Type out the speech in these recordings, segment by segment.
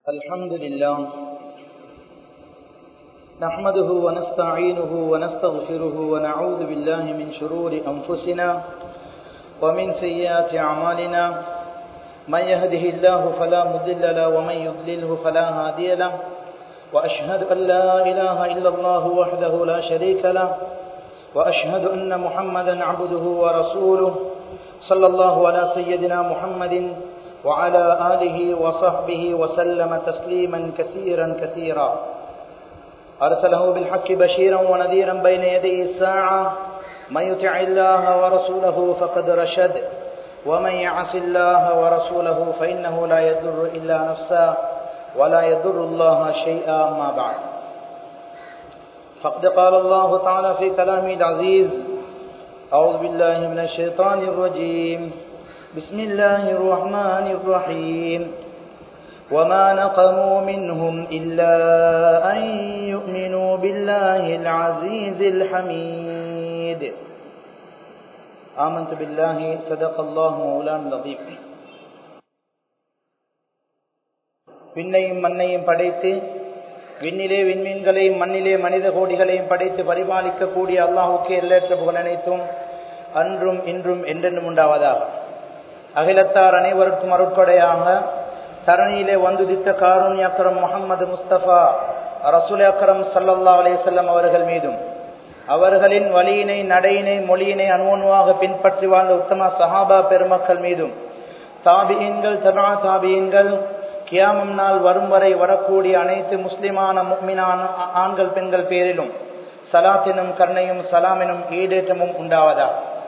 الحمد لله نحمده ونستعينه ونستغفره ونعوذ بالله من شرور أنفسنا ومن سيئات أعمالنا من يهده الله فلا مضل له ومن يضلله فلا هادي له وأشهد أن لا إله إلا الله وحده لا شريك له وأشهد أن محمدا عبده ورسوله صلى الله على سيدنا محمد وعلى آله وصحبه وسلم تسليما كثيرا كثيرا أرسله بالحق بشيرا ونذيرا بين يدي الساعة من يطع الله ورسوله فقد رشد ومن يعص الله ورسوله فإنه لا يضر إلا نفسه ولا يضر الله شيئا ما بعد فقد قال الله تعالى في كلامه العزيز أعوذ بالله من الشيطان الرجيم بسم الله الرحمن الرحيم وما نقموا منهم إلا أن يؤمنوا بالله العزيز الحميد آمنت بالله صدق الله مولانا العظيم விண்ணையும் மண்ணையும் படைத்து விண்ணிலே விண்மீன்களையும் மண்ணிலே மனித கோடிகளையும் படைத்து பரிபாலிக்கக்கூடிய அல்லாஹுக்கு எல்லையற்ற புகழ் அனைத்தும் அன்றும் இன்றும் என்றென்றும் உண்டாவதாக அகிலத்தார் அனைவருக்கும் அருட்கொடையாக தரணியிலே வந்துதித்த காருணி அக்கரம் முகமது முஸ்தபா ரசூல் அக்கரம் சல்லல்லா அலேசல்லம் அவர்கள் மீதும் அவர்களின் வழியினை நடையினை மொழியினை அனுவனுவாக பின்பற்றி வாழ்ந்த உத்தம சஹாபா பெருமக்கள் மீதும் தாபியன்கள் தபா தாபியன்கள் கியாமம் நாள் வரும் வரை வரக்கூடிய அனைத்து முஸ்லிமான முக்மினான ஆண்கள் பெண்கள் பேரிலும் சலாத்தினும் கருணையும் சலாமினும் ஈடேற்றமும் உண்டாவதா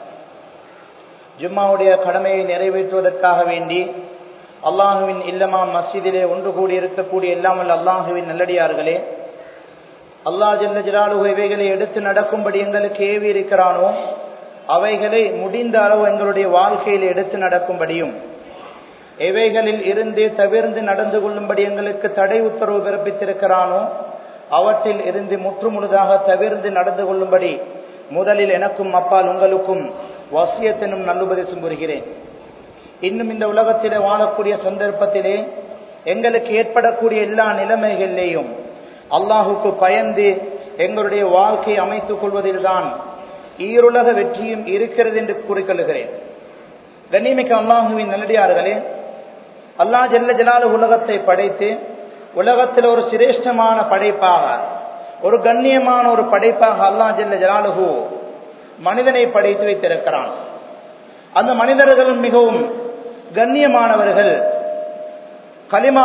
ஜும்மாவுடைய கடமையை நிறைவேற்றுவதற்காக வேண்டி அல்லாஹுவின் இல்லமா மஸ்ஜிதிலே ஒன்று கூடி இருக்கக்கூடிய எல்லாமல் அல்லாஹுவின் நல்லடியார்களே அல்லாஹ் ஜல்ல ஜலாலுகு இவைகளை எடுத்து நடக்கும்படி எங்களுக்கு ஏவி இருக்கிறானோ அவைகளை முடிந்த அளவு எங்களுடைய வாழ்க்கையில் எடுத்து நடக்கும்படியும் எவைகளில் இருந்து தவிர்ந்து நடந்து கொள்ளும்படி எங்களுக்கு தடை உத்தரவு பிறப்பித்திருக்கிறானோ அவற்றில் இருந்து முற்றுமுழுதாக தவிர்ந்து நடந்து கொள்ளும்படி முதலில் எனக்கும் அப்பால் உங்களுக்கும் வசியத்தினும் நல்லுபதேசம் கூறுகிறேன் இன்னும் இந்த உலகத்திலே வாழக்கூடிய சந்தர்ப்பத்திலே எங்களுக்கு ஏற்படக்கூடிய எல்லா நிலைமைகளிலேயும் அல்லாஹுக்கு பயந்து எங்களுடைய வாழ்க்கையை அமைத்துக் கொள்வதில்தான் ஈருலக வெற்றியும் இருக்கிறது என்று கூறிக்கொள்கிறேன் கண்ணியமிக்க அல்லாஹுவின் நல்லடியார்களே அல்லா ஜல்ல ஜலாலு உலகத்தை படைத்து உலகத்தில் ஒரு சிரேஷ்டமான படைப்பாக ஒரு கண்ணியமான ஒரு படைப்பாக அல்லா ஜல்ல ஜலாலுகு மனிதனை படைத்து வைத்திருக்கிறான் அந்த மனிதர்களும் மிகவும் கண்ணியமானவர்கள் கலிமா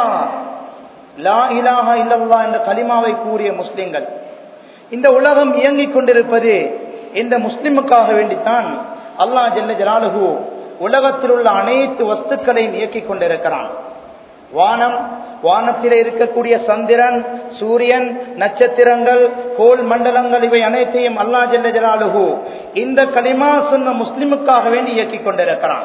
லா இலாஹா இல்லல்லா என்ற கலிமாவை கூறிய முஸ்லிம்கள் இந்த உலகம் இயங்கிக் கொண்டிருப்பது இந்த முஸ்லிமுக்காக வேண்டித்தான் அல்லா ஜல்ல ஜலாலுகு உலகத்தில் உள்ள அனைத்து வஸ்துக்களையும் இயக்கிக் கொண்டிருக்கிறான் வானம் வானத்தில் இருக்கக்கூடிய சந்திரன் சூரியன் நட்சத்திரங்கள் கோல் மண்டலங்கள் இவை அனைத்தையும் அல்லா ஜல்ல ஜலாலுகு இந்த களிமா சொன்ன முஸ்லிமுக்காக வேண்டி இயக்கிக் கொண்டிருக்கிறான்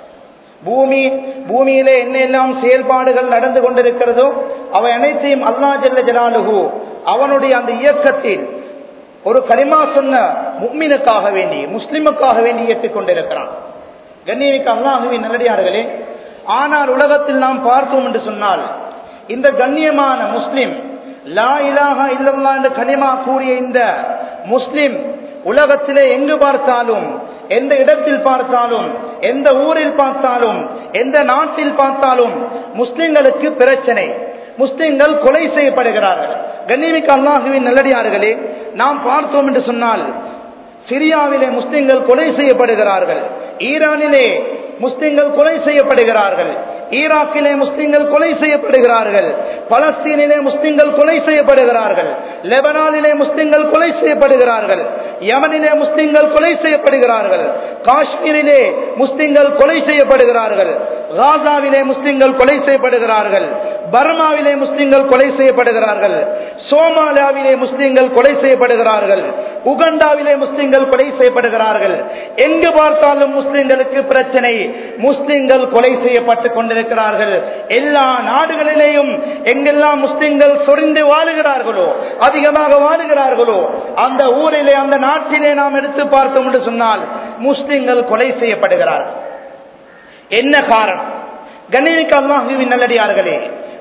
பூமி பூமியிலே என்ன எல்லாம் செயல்பாடுகள் நடந்து கொண்டிருக்கிறதோ அவை அனைத்தையும் அல்லா ஜல்ல ஜலாலுகு அவனுடைய அந்த இயக்கத்தில் ஒரு களிமா சொன்ன முக்மினுக்காக வேண்டி முஸ்லிமுக்காக வேண்டி இயக்கிக் கொண்டிருக்கிறான் கண்ணியமிக்க அல்லாஹுவின் நல்லடியார்களே ஆனால் உலகத்தில் நாம் பார்த்தோம் என்று சொன்னால் இந்த கண்ணியமான முஸ்லிம் லா இலாஹா இல்லல்லா என்ற கனிமா கூறிய இந்த முஸ்லிம் உலகத்திலே எங்கு பார்த்தாலும் எந்த இடத்தில் பார்த்தாலும் எந்த ஊரில் பார்த்தாலும் எந்த நாட்டில் பார்த்தாலும் முஸ்லிம்களுக்கு பிரச்சனை முஸ்லிம்கள் கொலை செய்யப்படுகிறார்கள் கண்ணியமிக்க அல்லாஹுவின் நல்லடியார்களே நாம் பார்த்தோம் என்று சொன்னால் சிரியாவிலே முஸ்லிம்கள் கொலை செய்யப்படுகிறார்கள் ஈரானிலே முஸ்லிம்கள் கொலை செய்யப்படுகிறார்கள் ஈராக்கிலே முஸ்லிம்கள் கொலை செய்யப்படுகிறார்கள் பலஸ்தீனிலே முஸ்லிம்கள் கொலை செய்யப்படுகிறார்கள் லெபனானிலே முஸ்லிம்கள் கொலை செய்யப்படுகிறார்கள் யமனிலே முஸ்லிம்கள் கொலை செய்யப்படுகிறார்கள் காஷ்மீரிலே முஸ்லிம்கள் கொலை செய்யப்படுகிறார்கள் காசாவிலே முஸ்லிம்கள் கொலை செய்யப்படுகிறார்கள் பர்மாவிலே முஸ்லிம்கள் கொலை செய்யப்படுகிறார்கள் சோமாலியாவிலே முஸ்லிம்கள் கொலை செய்யப்படுகிறார்கள் உகண்டாவிலே முஸ்லிம்கள் கொலை செய்யப்படுகிறார்கள் எங்கு பார்த்தாலும் முஸ்லிம்களுக்கு பிரச்சனை முஸ்லிம்கள் கொலை செய்யப்பட்டுக் கொண்டிருக்கிறார்கள் எல்லா நாடுகளிலேயும் எங்கெல்லாம் முஸ்லிம்கள் சொரிந்து வாழுகிறார்களோ அதிகமாக வாழுகிறார்களோ அந்த ஊரிலே அந்த நாட்டிலே நாம் எடுத்து பார்த்தோம் என்று சொன்னால் முஸ்லிம்கள் கொலை செய்யப்படுகிறார்கள் என்ன காரணம் கண்ணியமிக்க அல்லாஹுவின் நல்லடியார்களே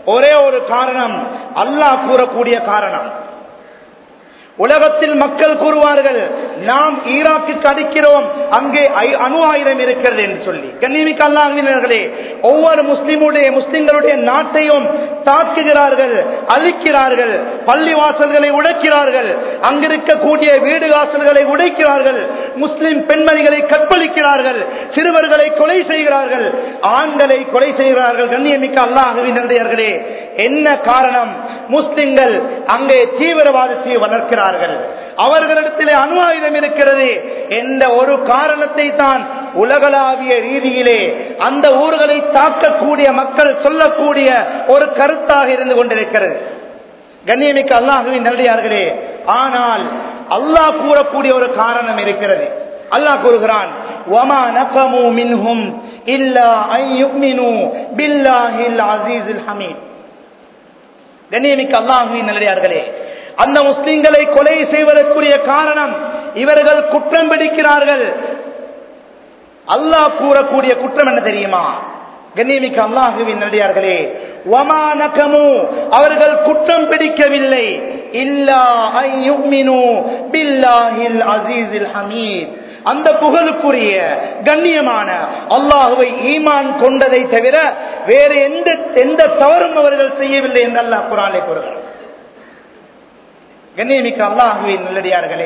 ஒரே ஒரு காரணம் அல்லாஹ் கூறக்கூடிய காரணம் உலகத்தில் மக்கள் கூறுவார்கள் நாம் ஈராக்குக்கு அடிக்கிறோம் அங்கே ஐ- அணு ஆயுதம் இருக்கிறது என்று சொல்லி கண்ணிமிக்க அல்லாஹினர்களே ஒவ்வொரு முஸ்லிமுடைய முஸ்லிம்களுடைய நாட்டையும் தாக்குகிறார்கள் அழிக்கிறார்கள் பள்ளி வாசல்களை உடைக்கிறார்கள் அங்கிருக்கக்கூடிய வீடு வாசல்களை உடைக்கிறார்கள் முஸ்லிம் பெண்மணிகளை கற்பழிக்கிறார்கள் சிறுவர்களை கொலை செய்கிறார்கள் ஆண்களை கொலை செய்கிறார்கள் கண்ணியமிக்க அல்லாஹுவினர்களே என்ன காரணம் முஸ்லிம்கள் அங்கே தீவிரவாதத்தை வளர்க்கிறார்கள் அவர்களிடத்திலே அணு ஆயுதம் இருக்கிறது என்ற ஒரு காரணத்தை தான் உலகளாவிய ரீதியிலே அந்த ஊர்களை தாக்கக்கூடிய மக்கள் சொல்லக்கூடிய ஒரு கருத்தாக இருந்து கொண்டிருக்கிறது கண்ணியமிக்க அல்லாஹுவின் நல்லடியார்களே ஆனால் அல்லாஹ் கூறக்கூடிய ஒரு காரணம் இருக்கிறது அல்லாஹ் கூறுகிறான் وَمَا نَقَمُوا مِنْهُمْ إِلَّا أَن يُؤْمِنُوا بِاللَّهِ الْعَزِيزِ الْحَمِيدِ கண்ணியமிக்க அல்லாஹுவின் நல்லடியார்களே அந்த முஸ்லிம்களை கொலை செய்வதற்குரிய காரணம் இவர்கள் குற்றம் பிடிக்கிறார்கள் அல்லாஹ் கூறக்கூடிய குற்றம் என்ன தெரியுமா கண்ணியமிக்க அல்லாஹுவின் நல்லடியார்களே வமா நகமு அவர்கள் குற்றம் பிடிக்கவில்லை இல்லா ஐ யுக்மினு பில்லாஹில் அசீஸில் ஹமீத் அந்த புகழுக்குரிய கண்ணியமான அல்லாஹுவை ஈமான் கொண்டதை தவிர வேறு எந்த எந்த தவறும் அவர்கள் செய்யவில்லை என்று அல்லாஹ் குரானை கூறுகிறார் கண்ணியமிக்க அல்லாஹுவின் நல்லடியார்களே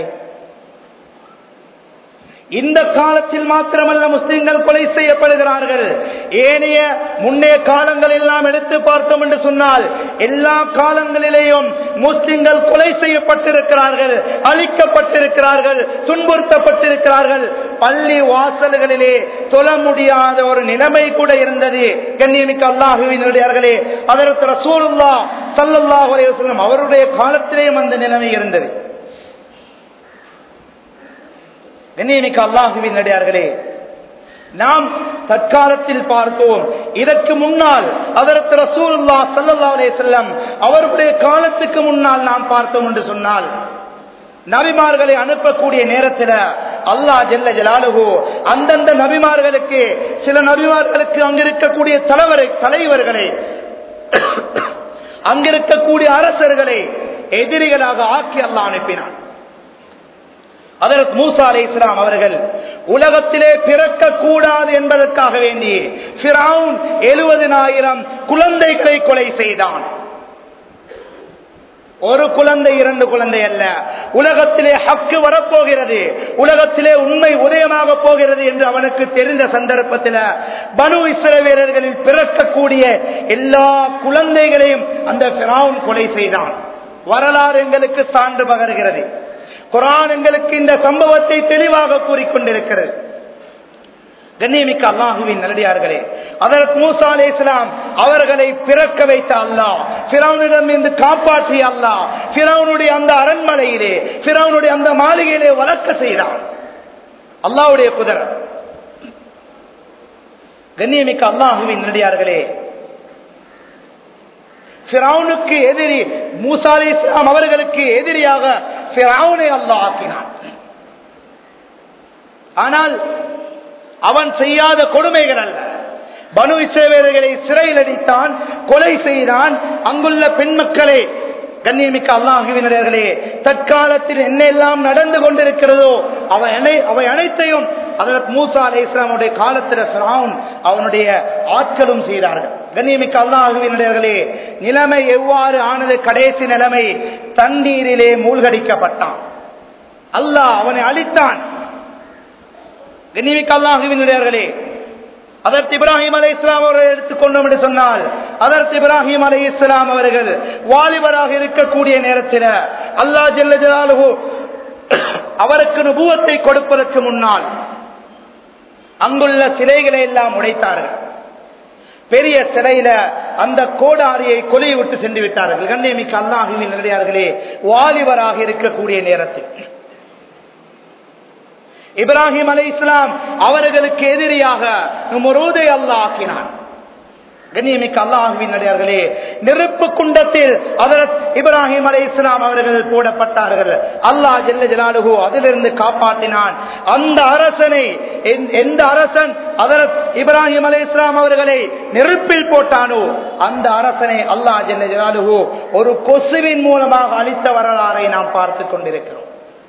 இந்த காலத்தில் மாத்திரமல்ல முஸ்லிம்கள் கொலை செய்யப்படுகிறார்கள் ஏனைய முன்னைய காலங்களில் நாம் எடுத்து பார்த்தோம் என்று சொன்னால் எல்லா காலங்களிலேயும் முஸ்லிம்கள் கொலை செய்யப்பட்டிருக்கிறார்கள் அழிக்கப்பட்டிருக்கிறார்கள் துன்புறுத்தப்பட்டிருக்கிறார்கள் பள்ளி வாசல்களிலே தொழ முடியாத ஒரு நிலைமை கூட இருந்தது கண்ணியமிக்க அல்லாஹுவினுடையார்களே அதற்கு ரசூலுல்லா சல்லல்லாஹு அலைஹி வஸல்லம் அவருடைய காலத்திலேயும் அந்த நிலைமை இருந்தது கண்ணியமிக்க அல்லாஹுவின் நடிகார்களே நாம் தற்காலத்தில் பார்த்தோம் இதற்கு முன்னால் அதற்கு ரசூலுல்லா சல்லல்லா அலைஹி வஸல்லம் அவருடைய காலத்துக்கு முன்னால் நாம் பார்த்தோம் என்று சொன்னால் நபிமார்களை அனுப்பக்கூடிய நேரத்தில் அல்லாஹ் ஜெல்ல ஜலாலுகு அந்தந்த நபிமார்களுக்கு சில நபிமார்களுக்கு அங்கிருக்கக்கூடிய தலைவரை தலைவர்களை அங்கிருக்கக்கூடிய அரசர்களை எதிரிகளாக ஆக்கி அல்லாஹ் அனுப்பினான் அதற்கு மூசா அலை இஸ்லாம் அவர்கள் உலகத்திலே பிறக்க கூடாது என்பதற்காக வேண்டி பிராவுன் எழுபதினாயிரம் குழந்தைகளை கொலை செய்தான் ஒரு குழந்தை இரண்டு குழந்தை அல்ல உலகத்திலே ஹக்கு வரப்போகிறது உலகத்திலே உண்மை உதயமாக போகிறது என்று அவனுக்கு தெரிந்த சந்தர்ப்பத்தில் பனு இஸ்ரவேலர்களில் பிறக்கக்கூடிய எல்லா குழந்தைகளையும் அந்த பிராவுன் கொலை செய்தான் வரலாறு எங்களுக்கு சான்று பகர்கிறது குரான் எங்களுக்கு இந்த சம்பவத்தை தெளிவாக கூறிக்கொண்டிருக்கிறது கண்ணியமிக்க அல்லாஹுவின் நல்லடியார்களே அதற்கு மூசா அலே இஸ்லாம் அவர்களை பிறக்க வைத்த அல்லாஹ் பிறவனிடம் இருந்து காப்பாற்றிய அல்லாஹ் பிறவனுடைய அந்த அரண்மனையிலே பிறவனுடைய அந்த மாளிகையிலே வளர்க்க செய்தான் அல்லாவுடைய குதிர கண்ணியமிக்க அல்லாஹுவின் நல்லடியார்களே பிறவுனுக்கு எதிரி மூசா அலி இஸ்லாம் அவர்களுக்கு எதிரியாக பிறவுனை அல்லாஹ் ஆக்கினான் ஆனால் அவன் செய்யாத கொடுமைகள் அல்ல பனு இசேவேர்களை சிறையில் அடித்தான் கொலை செய்தான் அங்குள்ள பெண் மக்களை கண்ணியமிக்க அல்லாஹுவினர்களே தற்காலத்தில் என்னெல்லாம் நடந்து கொண்டிருக்கிறதோ அவை அனை அவை அனைத்தையும் அதற்கு மூசா அலை இஸ்லாமுடைய காலத்தில் ஃபிரௌன் அவனுடைய ஆட்களும் செய்தார்கள் கண்ணியமிக்க அல்லாஹுவினர்களே நிலைமை எவ்வாறு ஆனது கடைசி நிலைமை தண்ணீரிலே மூழ்கடிக்கப்பட்டான் அல்லாஹ் அவனை அழித்தான் கண்ணியமிக்க அல்லாஹுவினர்களே அதற்கு இப்ராஹிம் அலை இஸ்லாம் அவர்கள் எடுத்துக்கொண்டோம் என்று சொன்னால் அதற்கு இப்ராஹிம் அலை இஸ்லாம் அவர்கள் வாலிபராக இருக்கக்கூடிய நேரத்தில் அல்லாஹ் ஜெல்ல ஜலாலுஹு அவருக்கு நுபுவத்தை கொடுப்பதற்கு முன்னால் அங்குள்ள சிலைகளை எல்லாம் உடைத்தார்கள் பெரிய சிலையில அந்த கோடாரியை கொலை விட்டு சென்று விட்டார்கள் கண்ணியமிக்க அல்லாஹுவின் நிலையார்களே வாலிபராக இருக்கக்கூடிய நேரத்தில் இப்ராஹிம் அலை இஸ்லாம் அவர்களுக்கு எதிரியாக நுமரோதை அல்லா ஆக்கினான் கண்ணியமிக்க அல்லாஹுவின் நடிகார்களே நெருப்பு குண்டத்தில் அதரத் இப்ராஹிம் அலை இஸ்லாம் அவர்கள் போடப்பட்டார்கள் அல்லாஹ் ஜெல்ல ஜலாலுகு அதிலிருந்து காப்பாற்றினான் அந்த அரசனை எந்த- எந்த அரசன் அதரத் இப்ராஹிம் அலை இஸ்லாம் அவர்களை நெருப்பில் போட்டானோ அந்த அரசனை அல்லாஹ் ஜெல்ல ஜலாலுகு ஒரு கொசுவின் மூலமாக அளித்த வரலாறை நாம் பார்த்துக் கொண்டிருக்கிறோம்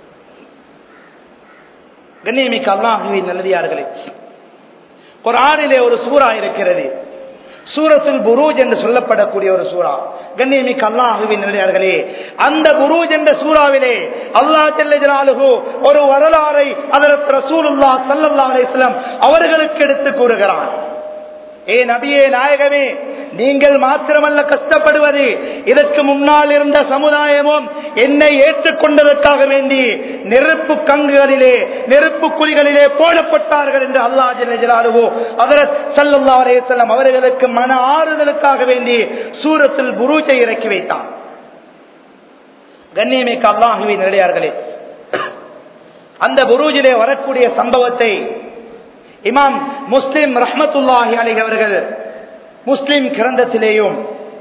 கண்ணியமிக்க அல்லாஹுவின் நல்லதியார்களே குர்ஆனிலே ஒரு சூறா இருக்கிறது சூரத்துல் புரூஜ் என்று சொல்லப்படக்கூடிய ஒரு சூறா கண்ணியமிக்க அல்லாஹுவின் நிலையார்களே அந்த புரூஜ் என்ற சூறாவிலே அல்லாஹ் ஜல்ல ஜலாலுஹு ஒரு வரலாறை அதற்கு ரசூலுல்லாஹ் ஸல்லல்லாஹு அலைஹி வஸல்லம் அவர்களுக்கு எடுத்து கூறுகிறான் ஏ நபியே நாயகமே நீங்கள் மாத்திரமல்ல கஷ்டப்படுவது இதற்கு முன்னால் இருந்த சமுதாயமும் என்னை ஏற்றுக்கொண்டதற்காக வேண்டி நெருப்பு கங்குகளிலே நெருப்பு குழிகளிலே போடப்பட்டார்கள் என்று அல்லாஹ் ஜல்ல ஜலாலுஹு ஹஜ்ரத் ஸல்லல்லாஹு அலைஹி வஸல்லம் அவர்களுக்கு மன ஆறுதலுக்காக வேண்டி சூரத்தில் புரூஜை இறக்கி வைத்தான் கண்ணியமிக்க அல்லாஹுவின் நிலையார்களே அந்த புரூஜிலே வரக்கூடிய சம்பவத்தை இமாம் முஸ்லிம் ரஹ்மத்துல்லாஹி அலைஹி அவர்கள் முஸ்லிம் கிரந்தத்திலேயும்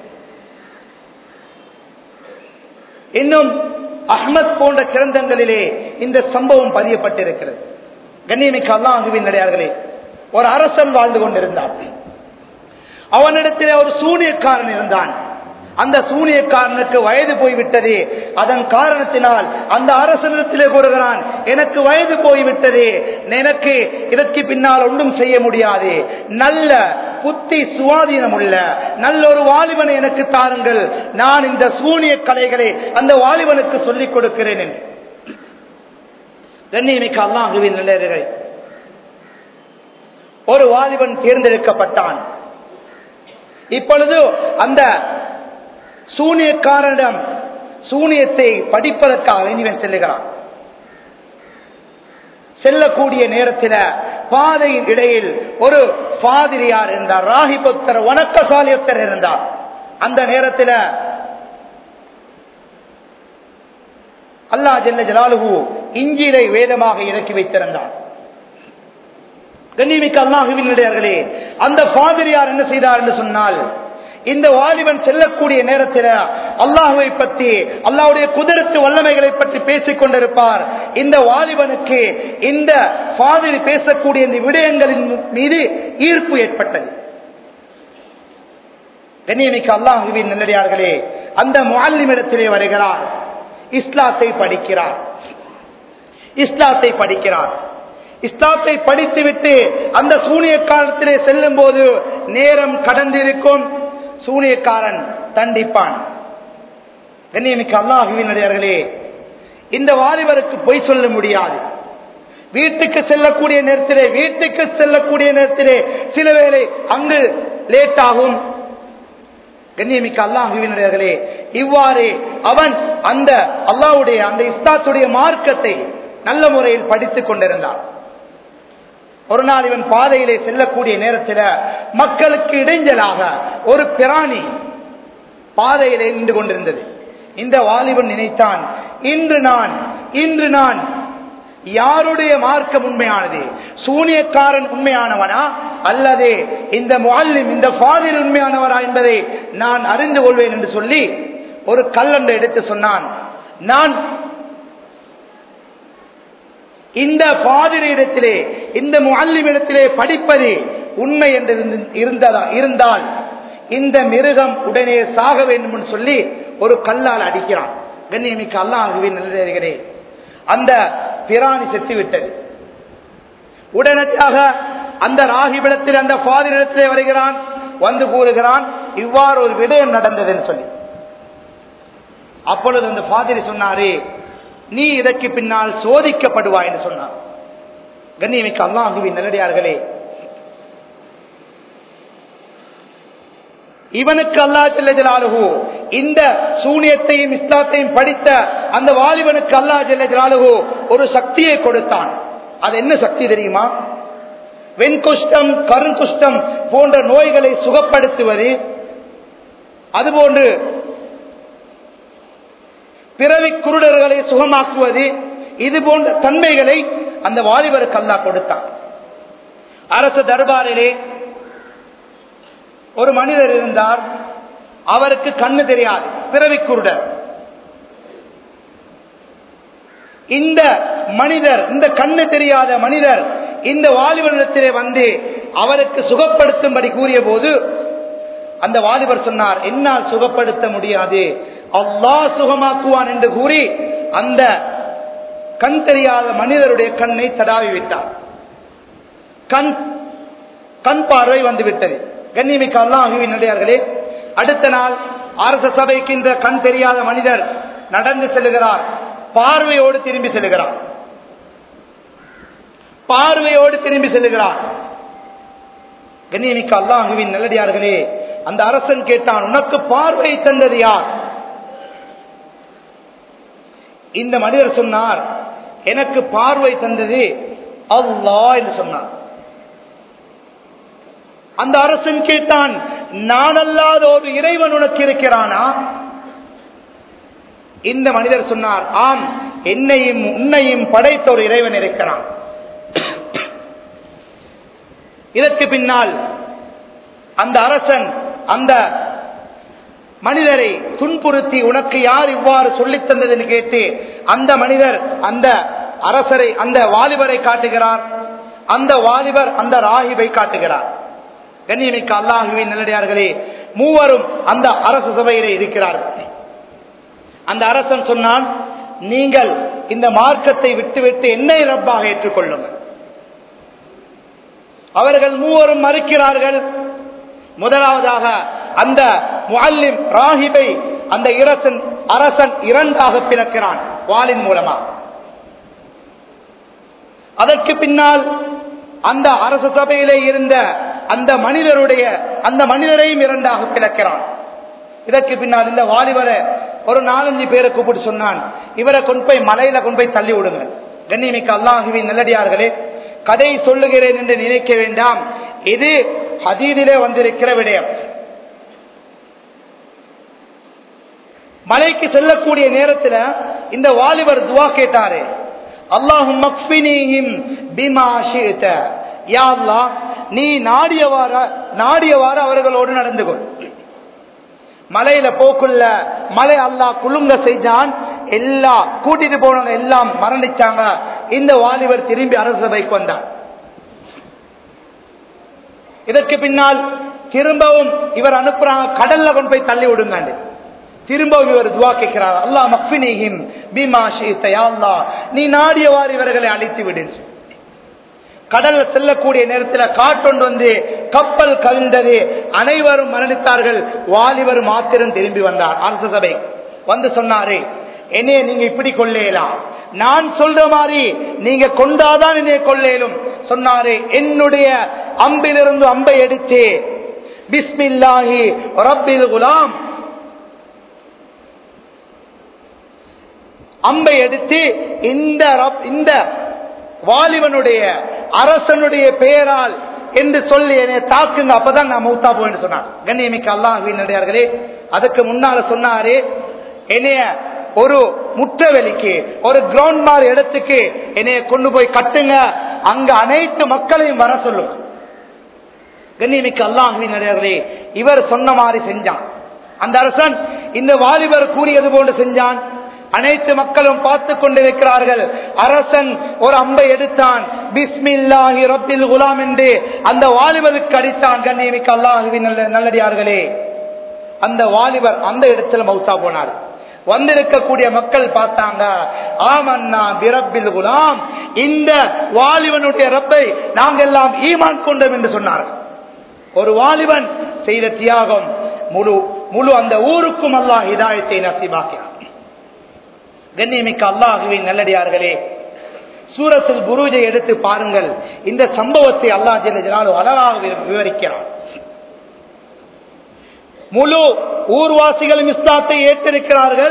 இன்னும் அஹ்மத் போன்ற கிரந்தங்களிலே இந்த சம்பவம் பதியப்பட்டிருக்கிறது கண்ணியமிக்க அல்லாஹுவின் நடையார்களே ஒரு அரசன் வாழ்ந்து கொண்டிருந்தான் அவனிடத்திலே ஒரு சூனியக்காரன் இருந்தான் அந்த சூனியக்காரனுக்கு வயது போய்விட்டது அதன் காரணத்தினால் அந்த அரசனிடத்திலே கூறுகிறான் எனக்கு வயது போய்விட்டது எனக்கு இதற்கு பின்னால் ஒன்றும் செய்ய முடியாது நல்ல புத்தி சுவாதீனம் உள்ள நல்ல ஒரு வாலிபனை எனக்கு தாருங்கள் நான் இந்த சூனிய கலைகளை அந்த வாலிபனுக்கு சொல்லிக் கொடுக்கிறேன் என்று கண்ணியமிக்க அல்லாஹுவின் நிலையர்கள் ஒரு வாலிபன் தேர்ந்தெடுக்கப்பட்டான் இப்பொழுது அந்த சூனியக்காரனிடம் சூனியத்தை படிப்பதற்காக இவன் செல்லுகிறான் செல்லக்கூடிய நேரத்தில் பாதையின் இடையில் ஒரு பாதிரியார் இருந்தார் ராகிபுத்தர் வணக்கசாலியத்தர் இருந்தார் அந்த நேரத்தில் அல்லாஹ் ஜெல்ல ஜலாலுகு இஞ்சிலை வேதமாக இறக்கி வைத்திருந்தார் கண்ணிமிக்க அல்லாஹுவின் இடையர்களே அந்த பாதிரியார் என்ன செய்தார் என்று சொன்னால் இந்த வாலிபன் செல்லக்கூடிய நேரத்தில் அல்லாஹுவை பற்றி அல்லாஹுடைய குதிரத்து வல்லமைகளை பற்றி பேசிக் கொண்டிருப்பார் இந்த வாலிபனுக்கு இந்த பாதிரி பேசக்கூடிய இந்த விடயங்களின் மீது ஈர்ப்பு ஏற்பட்டது கண்ணியமிக்க அல்லாஹுவின் நல்லடியார்களே அந்த முல்லிமிடத்திலே வருகிறார் இஸ்லாத்தை படிக்கிறார் இஸ்லாத்தை படிக்கிறார் இஸ்லாத்தை படித்துவிட்டு அந்த சூனியக்காரத்திலே செல்லும் போது நேரம் கடந்திருக்கும் சூனியக்காரன் தண்டிப்பான் கண்ணியமிக்க அல்லாஹுவின் நடிகர்களே இந்த வாலிபருக்கு பொய் சொல்ல முடியாது வீட்டுக்கு செல்லக்கூடிய நேரத்திலே வீட்டுக்கு செல்லக்கூடிய நேரத்திலே சில வேளை அங்கு லேட் ஆகும் கண்ணியமிக்க அல்லாஹுவினர்களே இவ்வாறு அவன் அந்த அல்லாவுடைய அந்த இஸ்லாத்துடைய மார்க்கத்தை நல்ல முறையில் படித்துக் கொண்டிருந்தான் ஒரு நாள் இவன் பாதையிலே செல்லக்கூடிய நேரத்தில் மக்களுக்கு இடைஞ்சலாக ஒரு பிராணி பாதையிலே நின்று கொண்டிருந்தது இந்த வாலிபன் நினைத்தான் இன்று நான் இன்று நான் யாருடைய மார்க்கம் உண்மையானது சூனியக்காரன் உண்மையானவனா அல்லது இந்த முல்லிம் இந்த ஃபாதில் உண்மையானவரா என்பதை நான் அறிந்து கொள்வேன் என்று சொல்லி ஒரு கல்லண்டை எடுத்து சொன்னான் நான் இந்த பாதிரியிடத்திலே இந்த முல்லிமிடத்திலே படிப்பது உண்மை என்று இருந்ததா இருந்தால் இந்த மிருகம் உடனே சாக வேண்டும் என்று சொல்லி ஒரு கல்லால் அடிக்கிறான் கண்ணியமிக்க அல்லாஹுவின் நல்லே அந்த பிராணி செத்து விட்டது உடனடியாக அந்த ராகிபிடத்தில் அந்த பாதிரிடத்திலே வருகிறான் வந்து கூறுகிறான் இவ்வாறு ஒரு விடயம் நடந்ததுன்னு சொல்லி அப்பொழுது அந்த பாதிரி சொன்னாரே நீ இதற்கு பின்னால் சோதிக்கப்படுவாய் என்று சொன்னார் கண்ணியமிக்க அல்லாஹுவின் நல்லடியார்களே இவனுக்கு அல்லா ஜெல்லஜலாலுகு இந்த சூனியத்தையும் இஸ்லாத்தையும் படித்த அந்த வாலிபனுக்கு அல்லா ஜெல்லஜலாலுகு ஒரு சக்தியை கொடுத்தான் அது என்ன சக்தி தெரியுமா வெண்குஷ்டம் கருங்குஷ்டம் போன்ற நோய்களை சுகப்படுத்துவது அதுபோன்று பிறவி குருடர்களை சுகமாக்குவது இது போன்ற தன்மைகளை அந்த வாலிபருக்கு அல்லா கொடுத்தான் அரசு தர்பாரிலே ஒரு மனிதர் இருந்தார் அவருக்கு கண்ணு தெரியாது பிறவி குருடர் இந்த மனிதர் இந்த கண்ணு தெரியாத மனிதர் இந்த வாலிபனிடத்திலே வந்து அவருக்கு சுகப்படுத்தும்படி கூறிய போது அந்த வாலிபர் சொன்னார் என்னால் சுகப்படுத்த முடியாது அல்லாஹ் சுகமாக்குவான் என்று கூறி அந்த கண் தெரியாத மனிதருடைய கண்ணை தடாவி விட்டார் கண் கண் பார்வை வந்து விட்டது கண்ணிமிக்க அல்லாஹுவின் நடிகார்களே அடுத்த நாள் அரச சபைக்கு இந்த கண் தெரியாத மனிதர் நடந்து செல்கிறார் பார்வையோடு திரும்பி செல்கிறார் பார்வையோடு திரும்பி செல்கிறார் கண்ணியமிக்க அல்லாஹுவின் நல்லடியார்களே அந்த அரசன் கேட்டான் உனக்கு பார்வை தந்தது யார் இந்த மனிதர் சொன்னார் எனக்கு பார்வை தந்தது அல்லாஹ் என்று சொன்னார் அந்த அரசன் கேட்டான் நான் அல்லாத ஒரு இறைவன் உனக்கு இருக்கிறானா இந்த மனிதர் சொன்னார் ஆம் என்னையும் உன்னையும் படைத்த ஒரு இறைவன் இருக்கிறான் இதற்கு பின்னால் அந்த அரசன் அந்த மனிதரை துன்புறுத்தி உனக்கு யார் இவ்வாறு சொல்லித் தந்ததுன்னு கேட்டு அந்த மனிதர் அந்த அரசரை அந்த வாலிபரை காட்டுகிறார் அந்த வாலிபர் அந்த ராகிபை காட்டுகிறார் கண்ணியமிக்க அல்லாஹுவின் நல்லடியார்களே மூவரும் அந்த அரசு சபையிலே இருக்கிறார்கள் அந்த அரசன் சொன்னான் நீங்கள் இந்த மார்க்கத்தை விட்டுவிட்டு என்னை ரப்பாக ஏற்றுக்கொள்ளுங்கள் அவர்கள் மூவரும் மறுக்கிறார்கள் முதலாவதாக அந்த முல்லிம் ராஹிபை அந்த இரசன் அரசன் இரண்டாக பிளக்கிறான் வாளின் மூலமா அதற்கு பின்னால் அந்த அரச சபையிலே இருந்த அந்த மனிதருடைய அந்த மனிதரையும் இரண்டாக பிளக்கிறான் இதற்கு பின்னால் இந்த வாலிபரை ஒரு நாலஞ்சு பேரை கூப்பிட்டு சொன்னான் இவரை கொண்டு போய் மலையில கொண்டு போய் தள்ளி விடுங்க கண்ணியமிக்க அல்லாஹுவின் நல்லடியார்களே கதை சொல்லுகிறேன் என்று நினைக்க வேண்டாம் இது ஹதீதிலே வந்திருக்கிற விடயம் மலைக்கு செல்லக்கூடிய நேரத்தில் இந்த வாலிபர் துவா கேட்டாரு அல்லாஹும் நீ நாடியவாற நாடியவாறு அவர்களோடு நடந்து கொள் மலையில போக்குள்ள மலை அல்லா குலுங்க செய்தான் எல்லா கூட்டிட்டு போனவங்க எல்லாம் மரணிச்சாங்க இந்த வாலிபர் திரும்பி அரசு சபைக்கு வந்தார் இதற்கு பின்னால் திரும்பவும் இவர் அனுப்புறாங்க கடல்ல கொண்டு போய் தள்ளி விடுங்க திரும்பவும் இவர் துவா கேட்கிறார் அல்லா மக்பினிஹிம் பீமா ஷீத்தையா அல்லா நீ நாடியவாறு இவர்களை அழித்து விடு கடல்ல செல்லக்கூடிய நேரத்தில் காட்டொண்டு வந்து கப்பல் கவிழ்ந்தது அனைவரும் மரணித்தார்கள் வாலிபர் மாத்திரம் திரும்பி வந்தார் அரசு சபை வந்து சொன்னாரு என்னைய நீங்க இப்படி கொள்ளையலாம் நான் சொல்ற மாதிரி நீங்க கொண்டாதான் என்னைய கொள்ளையிலும் சொன்னாரு என்னுடைய அம்பிலிருந்து அம்பை எடுத்து பிஸ்மில்லாஹி ரப்பில் குலாம் அம்பை எடுத்து இந்த இந்த வாலிபனுடைய அரசனுடைய பெயரால் என்று சொல்லி என்னை தாக்குங்க அப்பதான் நான் மௌத்தா போவேன்னு சொன்னார் கண்ணியமிக்க அல்லாஹினடியார்களே அதுக்கு முன்னால சொன்னாரு என்னைய ஒரு முற்றவெளிக்கு ஒரு கிரவுண்ட் மாதிரி இடத்துக்கு என்னைய கொண்டு போய் கட்டுங்க அங்க அனைத்து மக்களையும் வர சொல்லும் கண்ணியமிக்க அல்லாஹினடியார்களே இவர் சொன்ன மாதிரி செஞ்சான் அந்த அரசன் இந்த வாலிபர் கூறியது போன்று செஞ்சான் அனைத்து மக்களும் பார்த்து கொண்டிருக்கிறார்கள் அரசன் ஒரு அம்பை எடுத்தான் பிஸ்மில்லாஹி ரப்பில் குலாம் என்று அந்த வாலிபருக்கு அடித்தான் கண்ணியமிக்க அல்லாஹுவின் நல்ல நல்லடியார்களே அந்த வாலிபர் அந்த இடத்துல மௌத்தா போனார் வந்திருக்கக்கூடிய மக்கள் பார்த்தாங்க ஆமன்னா பிரப்பில் குலாம் இந்த வாலிபனுடைய ரப்பை நாங்கள் எல்லாம் ஈமான் கொண்டோம் என்று சொன்னார்கள் ஒரு வாலிபன் செய்த தியாகம் முழு முழு அந்த ஊருக்கும் அல்லாஹ் இதாயத்தை நசிபாக்கிறார் கண்ணியமிக்க அல்லாஹுவின் நல்லடியார்களே சூரத்தில் குருஜை எடுத்து பாருங்கள் இந்த சம்பவத்தை அல்லாஹ் ஜெல்லாலு அழகாக விவரிக்கிறான் முழு ஊர்வாசிகளும் இஸ்லாத்தை ஏற்றிருக்கிறார்கள்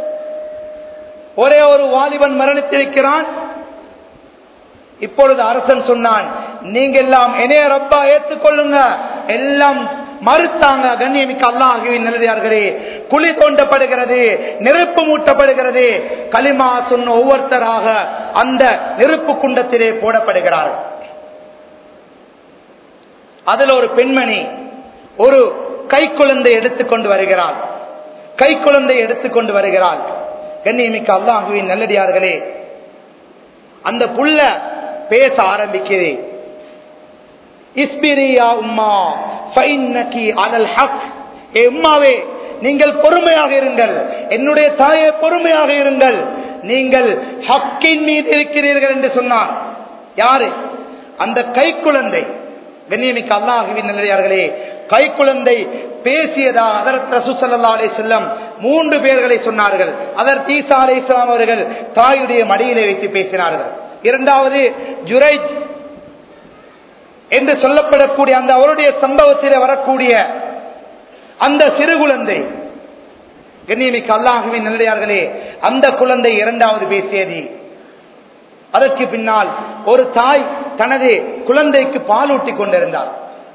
ஒரே ஒரு வாலிபன் மரணித்திருக்கிறான் இப்பொழுது அரசன் சொன்னான் நீங்க எல்லாம் என்னைய ரப்பா ஏற்றுக்கொள்ளுங்க எல்லாம் மறுத்தாங்க கண்ணியமிக்க அல்லாஹுவின் நல்லதார்களே குழி தோண்டப்படுகிறது நெருப்பு மூட்டப்படுகிறது களிமா சொன்ன ஒவ்வொருத்தராக அந்த நெருப்பு குண்டத்திலே போடப்படுகிறார் அதுல ஒரு பெண்மணி ஒரு கை குழந்தை எடுத்துக்கொண்டு வருகிறாள் கை குழந்தை எடுத்துக்கொண்டு வருகிறாள் கண்ணியமிக்க அல்லாஹுவின் நல்லடியார்களே அந்த புள்ள பேச ஆரம்பிக்கிறேன் இஸ்பிரியா உம்மா ஃபைன்னகி அலல் ஹக் ஏ உம்மாவே நீங்கள் பொறுமையாக இருங்கள் என்னுடைய தாயே பொறுமையாக இருங்கள் நீங்கள் ஹக்கின் மீது இருக்கிறீர்கள் என்று சொன்னார் யாரு அந்த கை குழந்தை கண்ணியமிக்க அல்லாஹுவின் நல்லடியார்களே கை குழந்தை பேசியதா அதற்கு ரசூசல்லா அலே செல்லம் மூன்று பேர்களை சொன்னார்கள் அதற்கு ஈசா அலை இஸ்லாம் அவர்கள் தாயுடைய மடியிலே வைத்து பேசினார்கள் இரண்டாவது ஜுரைஜ் என்று சொல்லப்படக்கூடிய அந்த அவருடைய சம்பவத்தில் வரக்கூடிய அந்த சிறு குழந்தை கண்ணியமிக்க அல்லாஹுவின் நல்லடியார்களே அந்த குழந்தை இரண்டாவது பேசியது அதற்கு பின்னால் ஒரு தாய் தனது குழந்தைக்கு பாலூட்டி கொண்டிருந்தார்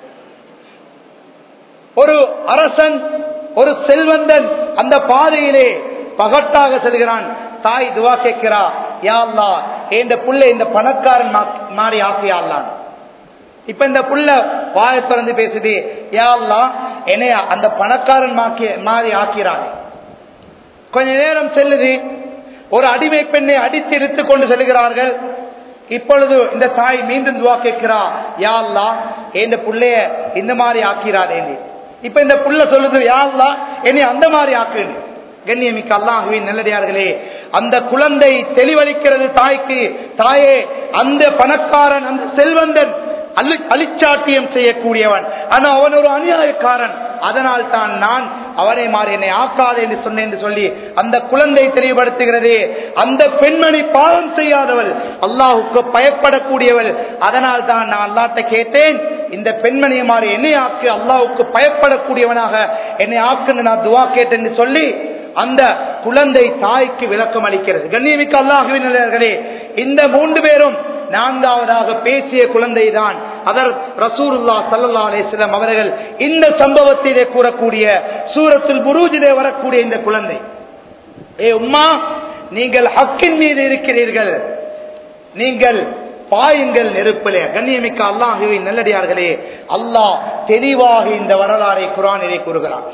ஒரு அரசன் ஒரு செல்வந்தன் அந்த பாதையிலே பகட்டாக செல்கிறான் தாய் துவா கேட்கிறா யாழ்லா இந்த புள்ள இந்த பணக்காரன் மாறி ஆசையாள்லான் இப்ப இந்த புள்ள வாய திறந்து பேசுது யாழ்லா என்னைய அந்த பணக்காரன் மாறி ஆக்கிறாரு கொஞ்ச நேரம் செல்லுது ஒரு அடிமை பெண்ணை அடித்து இழுத்து கொண்டு செல்கிறார்கள் இப்பொழுது இந்த தாய் மீண்டும் துவா கேட்கிறா யாழ்லா இந்த புள்ளைய இந்த மாதிரி ஆக்கிறாரே இப்ப இந்த புள்ள சொல்லுது யாழ்லா என்னை அந்த மாதிரி ஆக்கு கண்ணியமிக்க அல்லாஹுவின் நல்லடியார்களே அந்த குழந்தை தெளிவளிக்கிறது தாய்க்கு தாயே அந்த பணக்காரன் அந்த செல்வந்தன் அழி அழிச்சாட்டியம் செய்யக்கூடியவன் ஆனா அவன் ஒரு அநியாயக்காரன் அதனால் தான் நான் அவனை மாறி என்னை ஆக்காது என்று சொன்னேன் என்று சொல்லி அந்த குழந்தை தெளிவுபடுத்துகிறது அந்த பெண்மணி பாவம் செய்யாதவள் அல்லாஹுக்கு பயப்படக்கூடியவள் அதனால் தான் நான் அல்லாட்ட கேட்டேன் இந்த பெண்மணியை மாறி என்னை ஆக்கு அல்லாஹுக்கு பயப்படக்கூடியவனாக என்னை ஆக்குன்னு நான் துவா கேட்டேன் என்று சொல்லி அந்த குழந்தை தாய்க்கு விளக்கம் அளிக்கிறது கண்ணியமிக்க அல்லாஹுவினர்களே இந்த மூன்று பேரும் நான்காவதாக பேசிய குழந்தை தான் அதர் ரசூருல்லா சல்லா அலிஸ்லாம் அவர்கள் இந்த சம்பவத்திலே கூறக்கூடிய சூரத்தில் புரூஜிலே வரக்கூடிய இந்த குழந்தை ஏ உம்மா நீங்கள் ஹக்கின் மீது இருக்கிறீர்கள் நீங்கள் பாயுங்கள் நெருப்பிலே கண்ணியமிக்க அல்லாஹுவின் நல்லடியார்களே அல்லாஹ் தெளிவாக இந்த வரலாறை குரானிலே கூறுகிறான்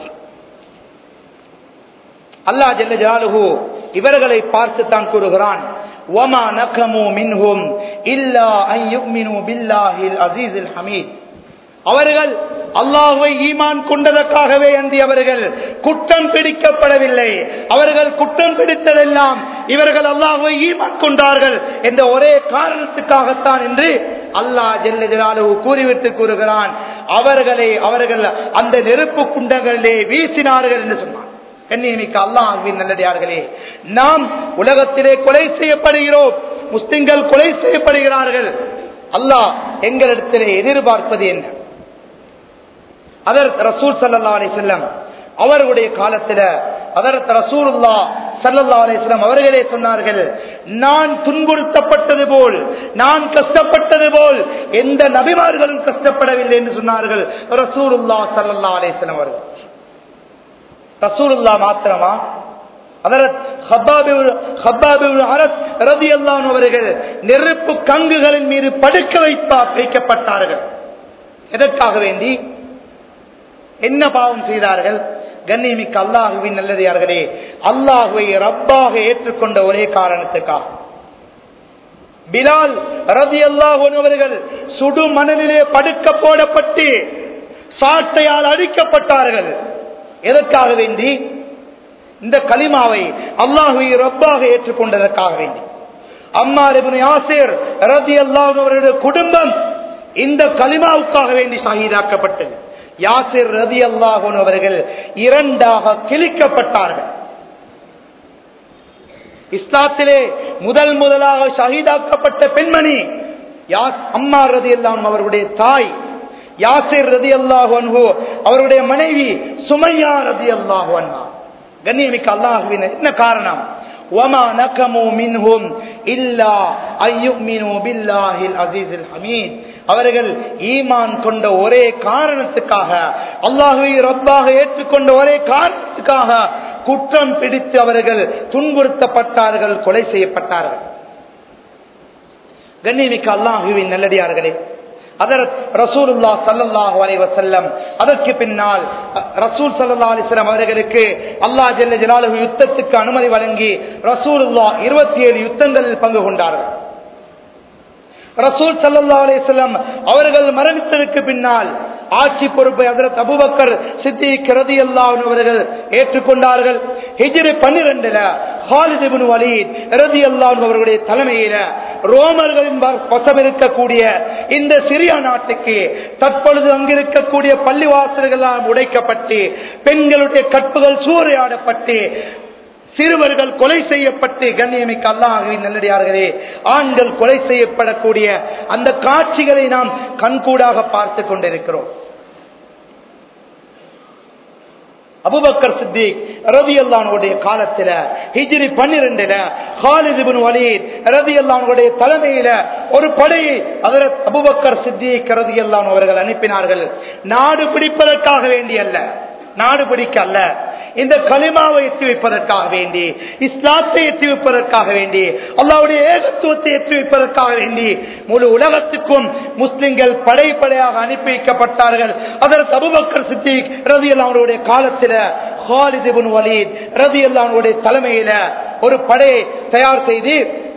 அல்லாஹ் ஜல்ல ஜலாலுஹு இவர்களை பார்த்து தான் கூறுகிறான் وما نقموا منهم إلا أن يؤمنوا بالله العزيز الحميد அவர்கள் அல்லாஹுவை ஈமான் கொண்டதற்காகவே அன்றி அவர்கள் குற்றம் பிடிக்கப்படவில்லை அவர்கள் குற்றம் பிடித்ததெல்லாம் இவர்கள் அல்லாஹுவை ஈமான் கொண்டார்கள் என்ற ஒரே காரணத்துக்காகத்தான் என்று அல்லாஹ் ஜெல்ல ஜலாலு கூறிவிட்டு கூறுகிறான் அவர்களை அவர்கள் அந்த நெருப்பு குண்டங்களிலே வீசினார்கள் என்று சொன்னார் கண்ணியமிக்க அல்லாஹுவின் நல்லடியார்களே நாம் உலகத்திலே கொலை செய்யப்படுகிறோம் முஸ்லிம்கள் கொலை செய்யப்படுகிறார்கள் அல்லாஹ் எங்களிடத்திலே எதிர்பார்ப்பது என்ன அதற்கு ரசூல் சல்லா அலி செல்லம் அவர்களுடைய காலத்தில் அதற்கு ரசூலுல்லா சல்லல்லா அலிஸ்லாம் அவர்களே சொன்னார்கள் நான் துன்புறுத்தப்பட்டது போல் நான் கஷ்டப்பட்டது போல் எந்த நபிமார்களும் கஷ்டப்படவில்லை என்று சொன்னார்கள் ரசூலுல்லா சல்லல்லா அலிஸ்லாம் அவர்கள் ரசூலுல்லா மாத்திரமா அவர்கள் நெருப்பு கங்குகளின் மீது படுக்க வைப்பா வைக்கப்பட்டார்கள் எதற்காக வேண்டி என்ன பாவம் செய்தார்கள் கண்ணியமிக்க அல்லாஹுவின் நல்லதார்களே அல்லாஹுவை ரப்பாக ஏற்றுக்கொண்ட ஒரே காரணத்துக்காக பிலால் ரதி அல்லாஹர்கள் சுடு மணலிலே படுக்க போடப்பட்டு சாட்டையால் அழிக்கப்பட்டார்கள் எதற்காக வேண்டி இந்த களிமாவை அல்லாஹுவை ரப்பாக ஏற்றுக்கொண்டதற்காக வேண்டி அம்மா ஆசிர் ரதி அல்லாஹர்களுடைய குடும்பம் இந்த களிமாவுக்காக வேண்டி சகிதாக்கப்பட்டது யாசிர் ரதி அல்லாஹன் அவர்கள் இரண்டாக கிழிக்கப்பட்டார்கள் இஸ்லாத்திலே முதல் முதலாக ஷஹீதாக்கப்பட்ட பெண்மணி அம்மா ரதி அல்லாம் அவருடைய தாய் யாசிர் ரதி அல்லாஹு அன்ஹோ அவருடைய மனைவி சுமையா ரதி அல்லாஹு அண்ணா கண்ணியமிக்க அல்லாஹுவின் என்ன காரணம் وما نكموا منهم إلا أن يؤمنوا بالله العزيز الحميد அவர்கள் ஈமான் கொண்ட ஒரே காரணத்துக்காக அல்லாஹுவை ரப்பாக ஏற்றுக்கொண்ட ஒரே காரணத்துக்காக குற்றம் பிடித்து அவர்கள் துன்புறுத்தப்பட்டார்கள் கொலை செய்யப்பட்டார்கள் கண்ணியமிக்க அல்லாஹுவின் நல்லடியார்களே அதற்கு ரசூலுல்லா சல்லல்லாஹு அலைஹி வஸல்லம் அதற்கு பின்னால் ரசூல் சல்லல்லாஹு அலைஹி வஸல்லம் அவர்களுக்கு அல்லாஹ் ஜல்ல ஜலாலுஹு யுத்தத்துக்கு அனுமதி வழங்கி ரசூலுல்லா 27 யுத்தங்களில் பங்கு கொண்டார்கள் ரசூல் சல்லா அலிஸ்லாம் அவர்கள் மரணித்ததற்கு பின்னால் ஆட்சி பொறுப்பை அதற்கு அபுபக்கர் சித்திக் ரதி அல்லாஹ் அவர்கள் ஏற்றுக்கொண்டார்கள் ஹிஜ்ரி பன்னிரெண்டுல ஹாலித் இப்னு வலீத் ரதி அல்லாஹ் அவர்களுடைய தலைமையில ரோமர்களின் வசம் இருக்கக்கூடிய இந்த சிரியா நாட்டுக்கு தற்பொழுது அங்கிருக்கக்கூடிய பள்ளிவாசல்கள் உடைக்கப்பட்டு பெண்களுடைய கற்புகள் சூறையாடப்பட்டு சிறுவர்கள் கொலை செய்யப்பட்டு கண்ணியமிக்க அல்லாஹுவின் நல்லடியார்களே ஆண்கள் கொலை செய்யப்படக்கூடிய அந்த காட்சிகளை நாம் கண்கூடாக பார்த்து கொண்டிருக்கிறோம் அபுபக்கர் சித்திக் ரவி அல்லானுடைய காலத்துல ஹிஜ்ரி பன்னிரெண்டுல ஹாலித் இப்னு வலீத் ரவி அல்லானுடைய தலைமையில ஒரு படையை அதர் அபுபக்கர் சித்திக் ரவி அல்லான் அவர்கள் அனுப்பினார்கள் நாடு பிடிப்பதற்காக வேண்டி அல்ல நாடு பிடிக்க அல்ல இந்த களிமாவை எத்தி வைப்பதற்காக வேண்டி இஸ்லாத்தை எத்தி வைப்பதற்காக வேண்டி அல்லாவுடைய ஏகத்துவத்தை எத்தி வைப்பதற்காக வேண்டி முழு உலகத்துக்கும் முஸ்லிம்கள் படைப்படையாக அனுப்பி வைக்கப்பட்டார்கள் அதற்கு அபுபக்கர் சித்திக் ரதி அவருடைய காலத்தில் ஹாலித் இப்னு வலீத் ரதி அவருடைய தலைமையில ஒரு படையை தயார் செய்து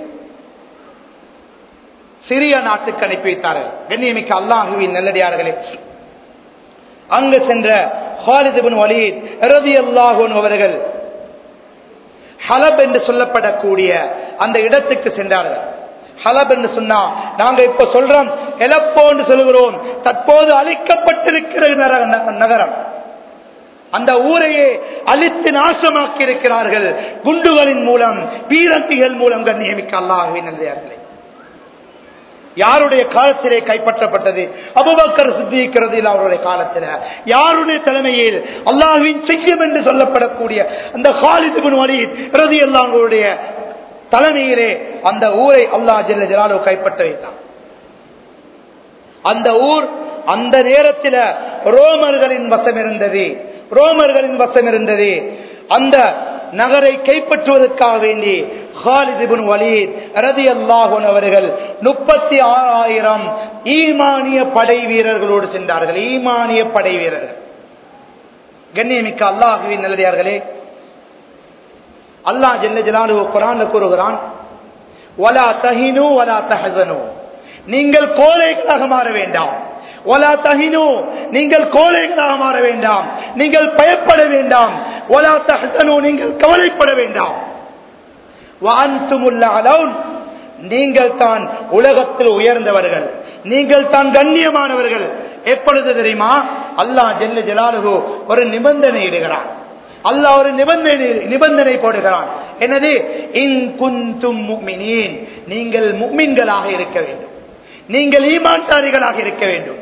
சிறிய நாட்டுக்கு அனுப்பி வைத்தார்கள் கண்ணியமிக்க அல்லாஹுவின் நல்லடியார்களே அங்கு சென்ற ஹாலிதிபின் வலீத் ரதி அல்லாஹூன் அவர்கள் ஹலப் என்று சொல்லப்படக்கூடிய அந்த இடத்துக்கு சென்றார்கள் ஹலப் என்று சொன்னா நாங்க இப்ப சொல்றோம் எலப்போ என்று சொல்கிறோம் தற்போது அழிக்கப்பட்டிருக்கிற நகரம் அந்த ஊரையே அழித்து நாசமாக்கி இருக்கிறார்கள் குண்டுகளின் மூலம் பீரங்கிகள் மூலம் நியமிக்க அல்லாஹுவின் நல்லே யாருடைய காலத்திலே கைப்பற்றப்பட்டது அபுபக்கர் சித்திக்கிறது அவருடைய காலத்தில் யாருடைய தலைமையில் அல்லாஹுவின் செய்யும் என்று சொல்லப்படக்கூடிய அந்த ஹாலிதுபின் வழி ரதி அல்லாங்களுடைய தலைமையிலே அந்த ஊரை அல்லாஹ் ஜெல்ல ஜலாலு கைப்பற்ற வைத்தான் அந்த ஊர் அந்த நேரத்தில் ரோமர்களின் வசம் இருந்தது ரோமர்களின் வசம் இருந்தது அந்த நகரை கைப்பற்றுவதற்காக வேண்டி ஹாலிதிபின் வலீத் ரதி அல்லாஹன் அவர்கள் முப்பத்தி ஆறாயிரம் ஈமானிய படை வீரர்களோடு சென்றார்கள் ஈமானிய படை வீரர்கள் கண்ணியமிக்க அல்லாஹுவின் நல்லடியார்களே அல்லாஹ் ஜெல்ல ஜலாலு குரான் கூறுகிறான் வலா தஹினு வலா தஹசனு நீங்கள் கோழைகளாக மாற வேண்டாம் ஒலா தஹினு நீங்கள் கோழைகளாக மாற வேண்டாம் நீங்கள் பயப்பட வேண்டாம் ஒலா தஹசனு நீங்கள் கவலைப்பட வேண்டாம் நீங்கள் தான் உலகத்தில் உயர்ந்தவர்கள் நீங்கள் தான் கண்ணியமானவர்கள் எப்பொழுது தெரியுமா அல்லாஹ் ஜெல்ல ஜலாலுகு ஒரு நிபந்தனை இடுகிறான் அல்லாஹ் ஒரு நிபந்தனை நிபந்தனை போடுகிறான் என்னது இன் குந்தும் முக்மினீன் நீங்கள் முக்மின்களாக இருக்க வேண்டும் நீங்கள் ஈமான்தாரிகளாக இருக்க வேண்டும்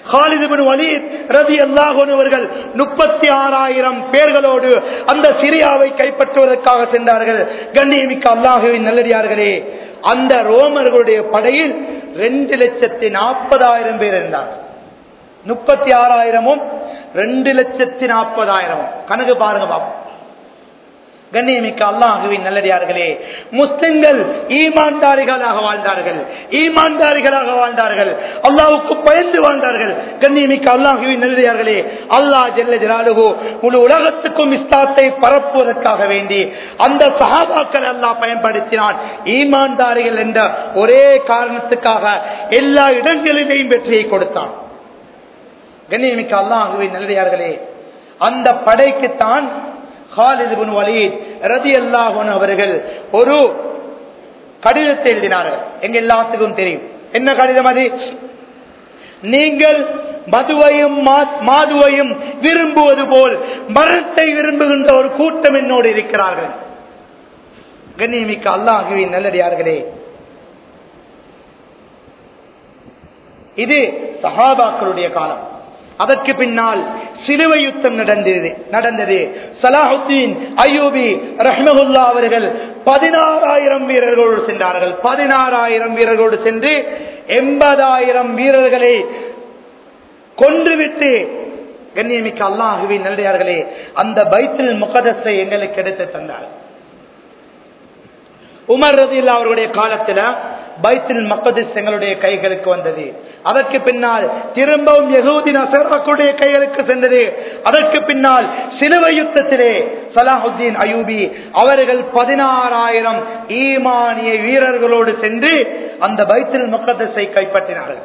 அவர்கள் முப்பத்தி ஆறாயிரம் பேர்களோடு அந்த சிரியாவை கைப்பற்றுவதற்காக சென்றார்கள் கண்ணியமிக்க அல்லாஹுவின் நல்லடியார்களே அந்த ரோமர்களுடைய படையில் ரெண்டு லட்சத்தி நாற்பதாயிரம் பேர் இருந்தார் முப்பத்தி ஆறாயிரமும் ரெண்டு லட்சத்தி நாற்பதாயிரமும் கணக்கு பாருங்க பாப்போம் கண்ணியமிக்க அல்லாஹுவின் நல்லடியார்களே முஸ்லிம்கள் ஈமான்தாரிகளாக வாழ்ந்தார்கள் ஈமான்தாரிகளாக வாழ்ந்தார்கள் அல்லாவுக்கு பயந்து வாழ்ந்தார்கள் கண்ணியமிக்க அல்லாஹுவின் நல்லடியார்களே அல்லாஹ் ஜெல்ல ஜலாலுகோ முழு உலகத்துக்கும் இஸ்லாத்தை பரப்புவதற்காக வேண்டி அந்த சகாபாக்கள் அல்லாஹ் பயன்படுத்தினான் ஈமான்தாரிகள் என்ற ஒரே காரணத்துக்காக எல்லா இடங்களிலேயும் வெற்றியை கொடுத்தான் கண்ணியமிக்க அல்லாஹுவின் நல்லடியார்களே அந்த படைக்குத்தான் ஹாலிதுபின் வலீத் ரதி அல்லாஹன் அவர்கள் ஒரு கடிதத்தை எழுதினார்கள் எங்க எல்லாத்துக்கும் தெரியும் என்ன கடிதம் அது நீங்கள் மதுவையும் மாதுவையும் விரும்புவது போல் மரத்தை விரும்புகின்ற ஒரு கூட்டம் என்னோடு இருக்கிறார்கள் கண்ணியமிக்க அல்லாஹுவின் நல்லடியார்களே இது சஹாபாக்களுடைய காலம் அதற்கு பின்னால் சிலுவை யுத்தம் நடந்தது நடந்தது சலாஹுத்தீன் அயூபி ரஹ்மகுல்லா அவர்கள் பதினாறாயிரம் வீரர்களோடு சென்றார்கள் பதினாறாயிரம் வீரர்களோடு சென்று எண்பதாயிரம் வீரர்களை கொன்றுவிட்டு கண்ணியமிக்க அல்லாஹுவின் நல்லடியார்களே அந்த பைத்தில் முகதஸை எங்களுக்கு எடுத்து தந்தார் உமர் ரதில்லா அவருடைய காலத்தில் பைத்தில் மக்கதிஸ் எங்களுடைய கைகளுக்கு வந்தது அதற்கு பின்னால் திரும்பவும் யகூதி நசராக்களுடைய கைகளுக்கு சென்றது அதற்கு பின்னால் சிலுவை யுத்தத்திலே சலாஹுத்தீன் அயூபி அவர்கள் பதினாறாயிரம் ஈமானிய வீரர்களோடு சென்று அந்த பைத்தில் மக்கதஸை கைப்பற்றினார்கள்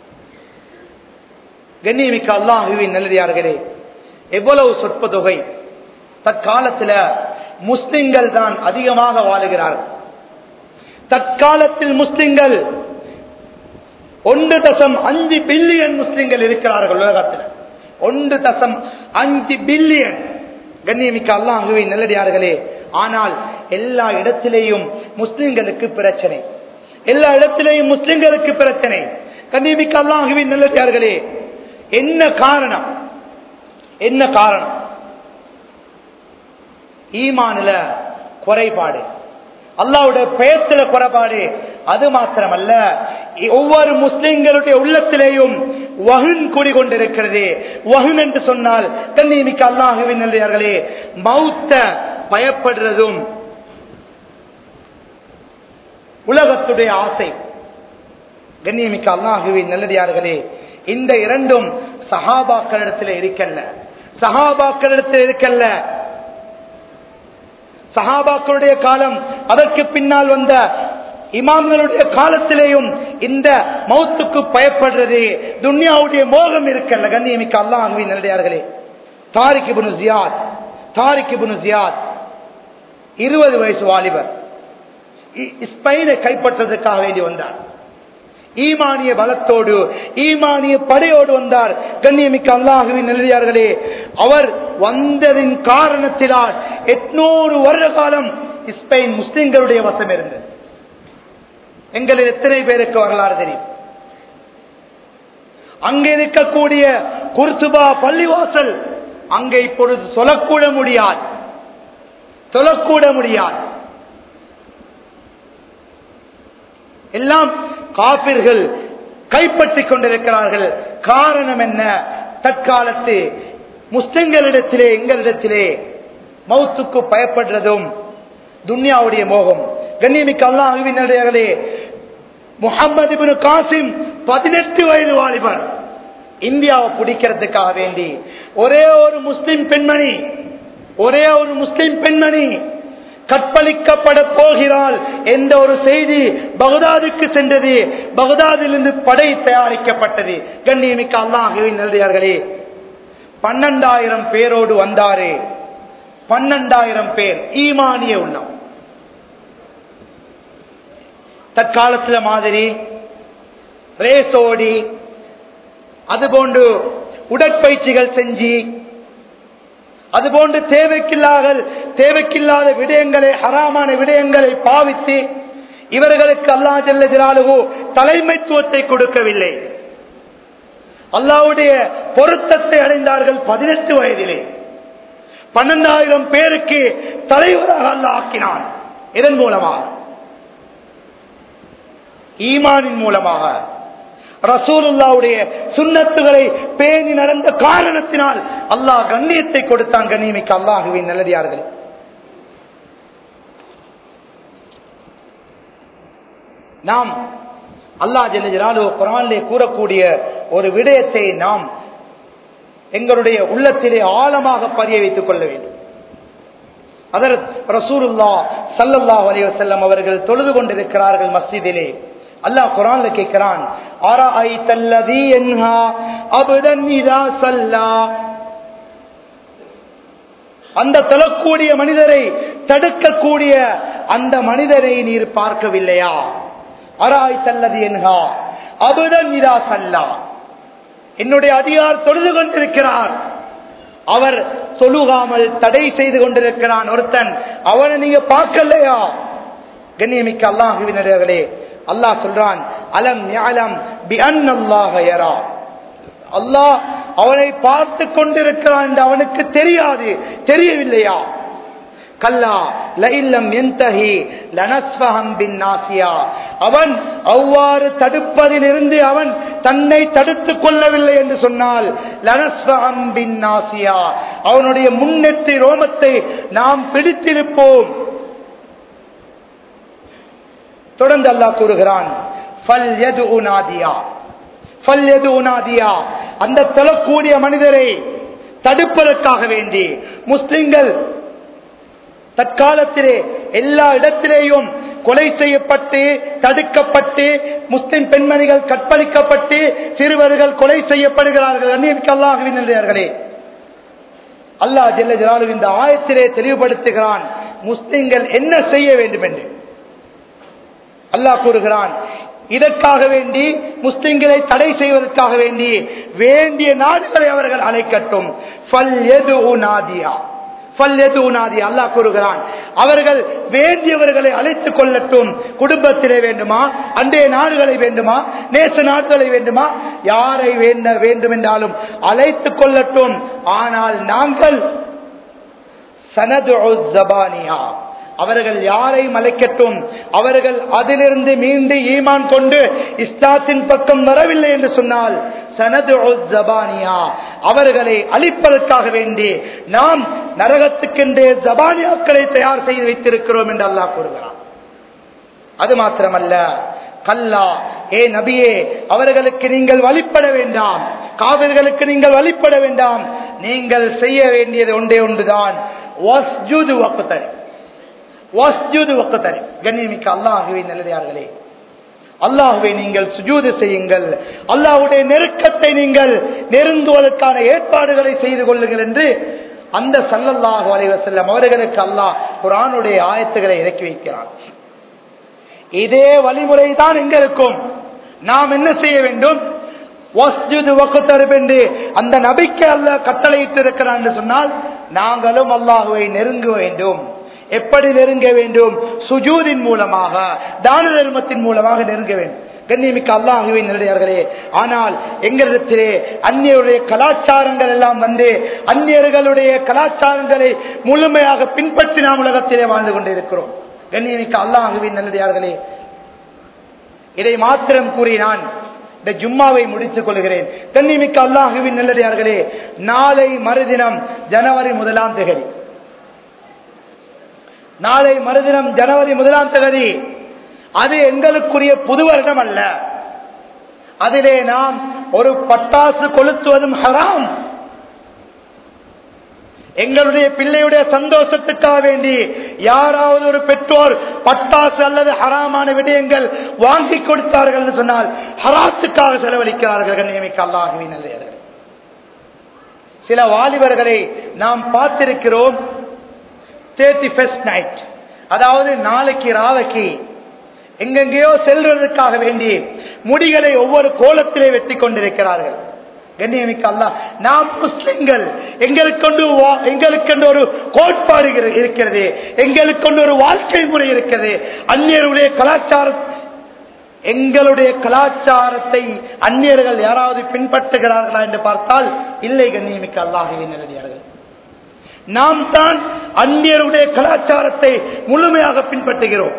கண்ணியமிக்க அல்லாஹுவின் நல்லடியார்களே எவ்வளவு சொற்ப தொகை தற்காலத்தில் முஸ்லிம்கள் தான் அதிகமாக வாழுகிறார்கள் தற்காலத்தில் முஸ்லிம்கள் ஒன்று தசம் அஞ்சு பில்லியன் முஸ்லிம்கள் இருக்கிறார்கள் உலகத்தில் ஒன்று தசம் அஞ்சு பில்லியன் கண்ணியமிக்க அல்லாஹுவின் நல்லடியார்களே ஆனால் எல்லா இடத்திலேயும் முஸ்லிம்களுக்கு பிரச்சனை எல்லா இடத்திலேயும் முஸ்லிம்களுக்கு பிரச்சனை கண்ணியமிக்க அல்லாஹுவின் நல்லடியார்களே என்ன காரணம் என்ன காரணம் ஈமானில குறைபாடு அல்லாவுடைய பெயர்த்துல குறைபாடு அது மாத்திரமல்ல ஒவ்வொரு முஸ்லிம்களுடைய உள்ளத்திலேயும் வகுன் கூடிக்கொண்டிருக்கிறது வகுன் என்று சொன்னால் கண்ணியமிக்க அல்லாஹுவின் நல்லே மௌத்த பயப்படுறதும் உலகத்துடைய ஆசை கண்ணியமிக்க அல்லாஹுவின் நல்லடியார்களே இந்த இரண்டும் சஹாபாக்களிடத்தில் இருக்கல்ல சஹாபாக்களிடத்தில் இருக்கல்ல சஹாபாக்களுடைய காலம் அதற்கு பின்னால் வந்த இமாம்களுடைய காலத்திலேயும் இந்த மௌத்துக்கு பயப்படுறது துன்யாவுடைய மோகம் இருக்கல்ல கண்ணியமிக்க அல்லாஹுவின் நல்லடியார்களே தாரிக் இபுனு ஜியாத் தாரிக் இபுனு ஜியாத் இருபது வயசு வாலிபர் ஸ்பெயினை கைப்பற்றதுக்காக வேண்டி வந்தார் ஈமானிய பலத்தோடு ஈமானிய படையோடு வந்தார் கண்ணியமிக்க அல்லாஹுவின் நல்லியார்களே அவர் வந்ததின் காரணத்தினால் எட்நூறு வருட காலம் ஸ்பெயின் முஸ்லிம்களுடைய வசம் இருந்தது எங்களில் எத்தனை பேருக்கு வரலாறு தெரியும் அங்கே இருக்கக்கூடிய குர்துபா பள்ளிவாசல் அங்கே இப்பொழுது சொல்லக்கூட முடியாது சொல்லக்கூட முடியாது எல்லாம் காபிர்கள் கைப்பற்றிக் கொண்டிருக்கிறார்கள் காரணம் என்ன தற்காலத்து முஸ்லிம்களிடத்திலே எங்களிடத்திலே மௌத்துக்கு பயப்படுறதும் துன்யாவுடைய மோகம் கண்ணியமிக்க அல்லாஹுவினர்களே முகமது இபின் காசிம் பதினெட்டு வயது வாலிபர் இந்தியாவை பிடிக்கிறதுக்காக வேண்டி ஒரே ஒரு முஸ்லிம் பெண்மணி ஒரே ஒரு முஸ்லிம் பெண்மணி கற்பழிக்கப்பட போகிறாள் என்ற ஒரு செய்தி பகதாதுக்கு சென்றது பகதாதிலிருந்து படை தயாரிக்கப்பட்டது கண்ணியமிக்க அல்லாஹுவின் நல்லதார்களே பன்னெண்டாயிரம் பேரோடு வந்தாரு பன்னெண்டாயிரம் பேர் ஈமானிய உள்ளம் தற்காலத்துல மாதிரி ரேசோடி அதுபோன்று உடற்பயிற்சிகள் செஞ்சு அதுபோன்று தேவைக்கில்லாத தேவைக்கில்லாத விடயங்களை ஹராமான விடயங்களை பாவித்து இவர்களுக்கு அல்லா ஜல்ல ஜலாலுவோ தலைமைத்துவத்தை கொடுக்கவில்லை அல்லாவுடைய பொருத்தத்தை அடைந்தார்கள் பதினெட்டு வயதிலே பன்னெண்டாயிரம் பேருக்கு தலைவராக அல்ல ஆக்கினான் இதன் மூலமாக ஈமானின் மூலமாக ரசூலுல்லாவுடைய சுண்ணத்துகளை பேணி நடந்த காரணத்தினால் அல்லாஹ் கண்ணியத்தை கொடுத்தான் கண்ணியமிக்க அல்லாஹுவின் நல்லடியார்கள் நாம் அல்லா ஜெல்லாலு குரானிலே கூறக்கூடிய ஒரு விடயத்தை நாம் எங்களுடைய உள்ளத்திலே ஆழமாக பதிய வைத்துக் கொள்ள வேண்டும் அதர் ரசூலுல்லா சல்லல்லா அலைவசல்லம் அவர்கள் தொழுது கொண்டிருக்கிறார்கள் மஸ்ஜிதிலே அல்லாஹ் குரான்ல கேட்கிறான் அந்த தொழக்கூடிய மனிதரை தடுக்கக்கூடிய அந்த மனிதரை நீர் பார்க்கவில்லையா அராய் தல்லது என்ஹா அபுதன் இதா சல்லா என்னுடைய அதிகார் தொழுது கொண்டிருக்கிறார் அவர் சொல்லுகாமல் தடை செய்து கொண்டிருக்கிறான் ஒருத்தன் அவனை நீங்க பார்க்கலையா கண்ணியமிக்க அல்லாஹுவினர்களே அல்லாஹ் சொல்றான் அலம் ஞாலம் பி அல்லாஹ் யரா அல்லாஹ் அவனை பார்த்து கொண்டிருக்கிறான் என்று அவனுக்கு தெரியாது தெரியவில்லையா கல்லா லைல்லம் எந்தஹி லனஸ்வஹம் பின் நாசியா அவன் அவ்வாறு தடுப்பதிலிருந்து அவன் தன்னை தடுத்துக் கொள்ளவில்லை என்று சொன்னால் லனஸ்வஹம் பின் நாசியா அவனுடைய முன்னெற்றி ரோமத்தை நாம் பிடித்திருப்போம் தொடர்ந்து அல்லாஹ் கூறுகிறான் "ஃபல்யதுஉ நாதியா." ஃபல்யதுஉ நாதியா. அந்த தொழக்கூடிய மனிதரை தடுப்பதற்காக வேண்டி முஸ்லிம்கள் தற்காலத்திலே எல்லா இடத்திலேயும் கொலை செய்யப்பட்டு தடுக்கப்பட்டு முஸ்லிம் பெண்மணிகள் கற்பழிக்கப்பட்டு சிறுவர்கள் கொலை செய்யப்படுகிறார்கள் அந்நியமிக்க அல்லாஹுவின் நல்லே அல்லாஹ் ஜெல்ல ஜலாலு இந்த ஆயத்திலே தெளிவுபடுத்துகிறான் முஸ்லிம்கள் என்ன செய்ய வேண்டும் என்று அல்லாஹ் கூறுகிறான் இதற்காக வேண்டி முஸ்லிம்களை தடை செய்வதற்காக வேண்டி வேண்டிய நாடுகளை அவர்கள் அழைக்கட்டும் ஃபல்யதுஉ நாதியா. ஃபல்யதுஉ நாதியா. அல்லாஹ் கூறுகிறான் அவர்கள் வேண்டியவர்களை அழைத்துக் கொள்ளட்டும் குடும்பத்திலே வேண்டுமா அன்றைய நாடுகளை வேண்டுமா நேச நாடுகளை வேண்டுமா யாரை வேண்ட வேண்டும் என்றாலும் அழைத்துக் கொள்ளட்டும் ஆனால் நாங்கள் சனதுஉ ஜபானியா அவர்கள் யாரை மலைக்கட்டும் அவர்கள் அதிலிருந்து மீண்டு ஈமான் கொண்டு இஸ்லாத்தின் பக்கம் வரவில்லை என்று சொன்னால் சனது ஜபானியா அவர்களை அழிப்பதற்காக வேண்டி நாம் நரகத்துக்கென்றே ஜபானியாக்களை தயார் செய்து வைத்திருக்கிறோம் என்று அல்லாஹ் கூறுகிறான் அது மாத்திரமல்ல கல்லா ஏ நபியே அவர்களுக்கு நீங்கள் வழிபட வேண்டாம் காவிர்களுக்கு நீங்கள் வழிபட வேண்டாம் நீங்கள் செய்ய வேண்டியது ஒன்றே ஒன்றுதான் வஸ்ஜுது வக்குத்தரி வஸ்ஜுது வக்குத்தரி கண்ணியமிக்க அல்லாஹுவே நல்லதார்களே அல்லாஹுவை நீங்கள் சுஜூது செய்யுங்கள் அல்லாஹுடைய நெருக்கத்தை நீங்கள் நெருங்குவதற்கான ஏற்பாடுகளை செய்து கொள்ளுங்கள் என்று அந்த சல்லல்லாஹு அலைஹி வஸல்லம் அவர்களுக்கு அல்லாஹ் குர்ஆனுடைய ஆயத்துக்களை இறக்கி வைக்கிறான் இதே வழிமுறை தான் எங்களுக்கும் நாம் என்ன செய்ய வேண்டும் வஸ்ஜுது வக்குத்தரிப் என்று அந்த நபிக்கு அல்ல கட்டளையிட்டு இருக்கிறான் என்று சொன்னால் நாங்களும் அல்லாஹுவை நெருங்க வேண்டும் எப்படி நெருங்க வேண்டும் சுஜூதின் மூலமாக தான தர்மத்தின் மூலமாக நெருங்க வேண்டும் கண்ணியமிக்க அல்லாஹுவின் நிலையார்களே ஆனால் எங்களிடத்திலே அந்நியருடைய கலாச்சாரங்கள் எல்லாம் வந்து அந்நியர்களுடைய கலாச்சாரங்களை முழுமையாக பின்பற்றி நாம் உலகத்திலே வாழ்ந்து கொண்டிருக்கிறோம் கண்ணியமிக்க அல்லாஹுவின் நல்லதார்களே இதை மாத்திரம் கூறி நான் இந்த ஜும்மாவை முடித்துக் கொள்கிறேன் கண்ணியமிக்க அல்லாஹுவின் நல்லதார்களே நாளை மறுதினம் ஜனவரி முதலாம் தேதி நாளை மறுதினம் ஜனவரி முதலாம் தேதி அது எங்களுக்குரிய புது வருடம் அல்ல அதிலே நாம் ஒரு பட்டாசு கொளுத்துவதும் ஹராம் எங்களுடைய பிள்ளையுடைய சந்தோஷத்துக்காக வேண்டி யாராவது ஒரு பெற்றோர் பட்டாசு அல்லது ஹராமான விடயங்கள் வாங்கி கொடுத்தார்கள் என்று சொன்னால் ஹராத்துக்காக செலவழிக்கிறார்கள் நியமிக்க அல்லாஹுவின் நல்லவர்கள் சில வாலிபர்களை நாம் பார்த்திருக்கிறோம் தேர்ட்டி ஃபர்ஸ்ட் நைட் அதாவது நாளைக்கு ராவைக்கு எங்கெங்கேயோ செல்வதற்காக வேண்டி முடிகளை ஒவ்வொரு கோலத்திலே வெட்டி கொண்டிருக்கிறார்கள் கண்ணியமிக்க அல்லா நாம் முஸ்லிம்கள் எங்களுக்கொண்டு எங்களுக்கென்று ஒரு கோட்பாடு இரு- இருக்கிறது எங்களுக்கொண்டு ஒரு வாழ்க்கை முறை இருக்கிறது அந்நியருடைய கலாச்சார எங்களுடைய கலாச்சாரத்தை அந்நியர்கள் யாராவது பின்பற்றுகிறார்களா என்று பார்த்தால் இல்லை கண்ணியமிக்க அல்லாஹுவின் நிலையார்கள் நாம் தான் அந்நியருடைய கலாச்சாரத்தை முழுமையாக பின்பற்றுகிறோம்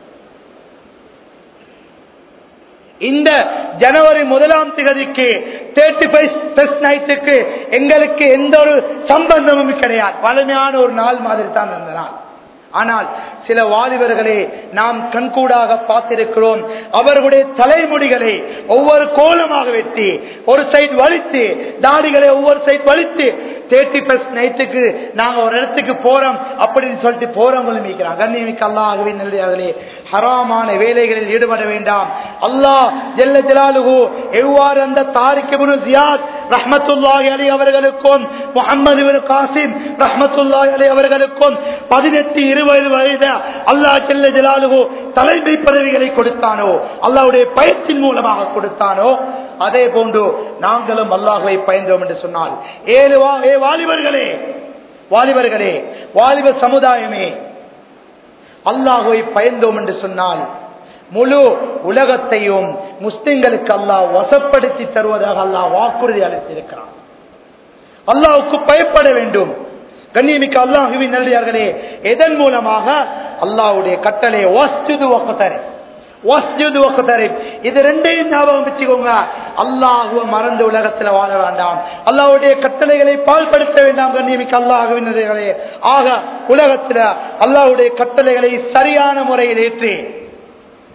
இந்த ஜனவரி முதலாம் திகதிக்கு தேர்ட்டி ஃபைவ் நைட்டுக்கு எங்களுக்கு எந்த ஒரு சம்பந்தமும் கிடையாது வலிமையான ஒரு நாள் மாதிரி தான் அந்த நாள் ஆனால் சில வாலிபர்களை நாம் கண்கூடாக பார்த்திருக்கிறோம் அவர்களுடைய தலைமுடிகளை ஒவ்வொரு கோலமாக வெட்டி ஒரு சைடு வலித்து தாடிகளை ஒவ்வொரு சைடு வலித்து தேர்ட்டி ஃபர்ஸ்ட் நைட்டுக்கு நாங்க ஒரு இடத்துக்கு போறோம் அப்படின்னு சொல்லிட்டு போறவங்களும் இருக்கிறாங்க கண்ணியமிக்க அல்லாஹுவே நல்லதாகலே ஹராமான வேலைகளில் ஈடுபட வேண்டாம் அல்லாஹ் ஜெல்ல ஜலாலுகு எவ்வாறு அந்த தாரிக் இப்னு ஜியாத் ரஹ்மத்துல்லாஹி அலி அவர்களுக்கும் முகமது இப்னு காசிம் ரஹ்மத்துல்லாஹி அலி அவர்களுக்கும் பதினெட்டு இருபது வயது அல்லாஹ் ஜெல்ல ஜலாலுகு தலைமை பதவிகளை கொடுத்தானோ அல்லாஹ்வுடைய பயத்தின் மூலமாக கொடுத்தானோ அதே போன்று நாங்களும் அல்லாஹுவை பயந்தோம் என்று சொன்னால் ஏழு வா- ஏ வாலிபர்களே வாலிபர்களே வாலிப சமுதாயமே அல்லாஹுவை பயந்தோம் என்று சொன்னால் முழு உலகத்தையும் முஸ்லிம்களுக்கு அல்லாஹ் வசப்படுத்தி தருவதாக அல்லாஹ் வாக்குறுதி அளித்திருக்கிறான் அல்லாஹுக்கு பயப்பட வேண்டும் கண்ணியமிக்க அல்லாஹுவின் நல்லியார்களே எதன் மூலமாக அல்லாஹ்வுடைய கட்டளை வஸ்துது வக்கத்தரை வஸ்ஜுது வக்தரிப். இது ரெண்டையும் ஞாபகம் வச்சுக்கோங்க அல்லாஹுவ மறந்து உலகத்தில் வாழ வேண்டாம் அல்லாஹ்வுடைய கட்டளைகளை பால்படுத்த வேண்டாம் கண்ணியமிக்க அல்லாஹுவின் நல்லியார்களே. ஆக உலகத்தில் அல்லாஹ்வுடைய கட்டளைகளை சரியான முறையில் ஏற்றி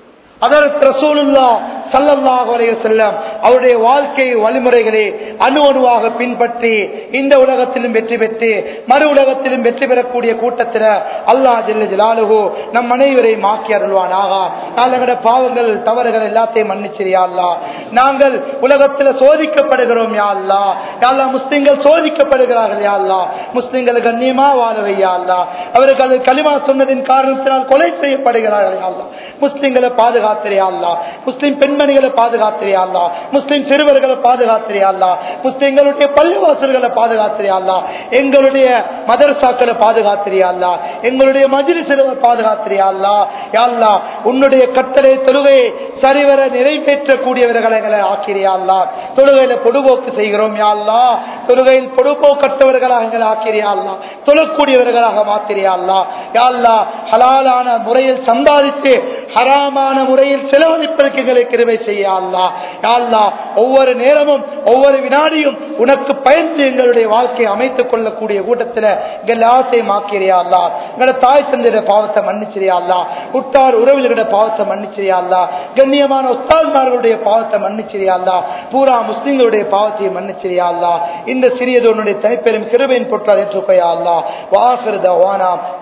அதற்கு ரசூலுல்லா சல்லல்லாஹு அலைஹி வஸல்லம் அவருடைய வாழ்க்கை வழிமுறைகளை அணு அணுவாக பின்பற்றி இந்த உலகத்திலும் வெற்றி பெற்று மறு உலகத்திலும் வெற்றி பெறக்கூடிய கூட்டத்தில் அல்லாஹ் ஜல்ல ஜலாலுஹு நம் அனைவரையும் ஆக்கி அருள்வானாக நாங்களோட பாவங்கள் தவறுகள் எல்லாத்தையும் மன்னிச்சிரியா அல்லா நாங்கள் உலகத்தில் சோதிக்கப்படுகிறோம் யா அல்லா யா அல்லா முஸ்லிம்கள் சோதிக்கப்படுகிறார்கள் யா அல்லா முஸ்லிம்கள் கண்ணியமா வாழவையா அல்லா அவர்கள் களிமா சொன்னதின் காரணத்தினால் கொலை செய்யப்படுகிறார்கள் யா அல்லா முஸ்லிம்களை பாதுகாத்திரியா அல்லா முஸ்லிம் பெண்மணிகளை பாதுகாத்திரியா அல்லா முஸ்லிம் சிறுவர்களை பாதுகாத்திரியா அல்லா முஸ்லிம்களுடைய பள்ளிவாசல்களை பாதுகாத்திரியா அல்லா எங்களுடைய மதரசாக்களை பாதுகாத்திரியா அல்லா எங்களுடைய மஜிலிசுகளை பாதுகாத்திரியா அல்லா யா அல்லா உன்னுடைய கட்டளை தொழுகையை சரிவர நிறைவேற்றக்கூடியவர்களை எங்களை ஆக்கிரியா அல்லா தொழுகையில பொடுபோக்கு செய்கிறோம் யா அல்லா தொழுகையில் பொடுபோக்கட்டவர்களாக எங்களை ஆக்கிரியா அல்லா தொழக்கூடியவர்களாக மாத்திரியா அல்லா யா அல்லா ஹலாலான முறையில் சம்பாதித்து ஹராமான முறையில் செலவழிப்பதற்கு எங்களை கிருபை செய்ய அல்லா யா அல்லா ஒவ்வொரு நேரமும் ஒவ்வொரு வினாடியும் உனக்கு பயந்து எங்களுடைய வாழ்க்கையை அமைத்துக் கொள்ளக்கூடிய கூட்டத்தில் எங்கள் ஆசையும் ஆக்கிறியா அல்லா எங்களோட தாய் தந்தைய பாவத்தை மன்னிச்சிரியா அல்லா உட்டார் உறவினருடைய பாவத்தை மன்னிச்சிரியா அல்லா கண்ணியமான உஸ்தாத்மார்களுடைய பாவத்தை மன்னிச்சிரியா அல்லா பூரா முஸ்லிம்களுடைய பாவத்தை மன்னிச்சிரியா அல்லா இந்த சிறியது உன்னுடைய தனிப்பெரும் கிருபையின் பொற்றால் ஏற்றுக்கொயா அல்லா வாஹிருத வானா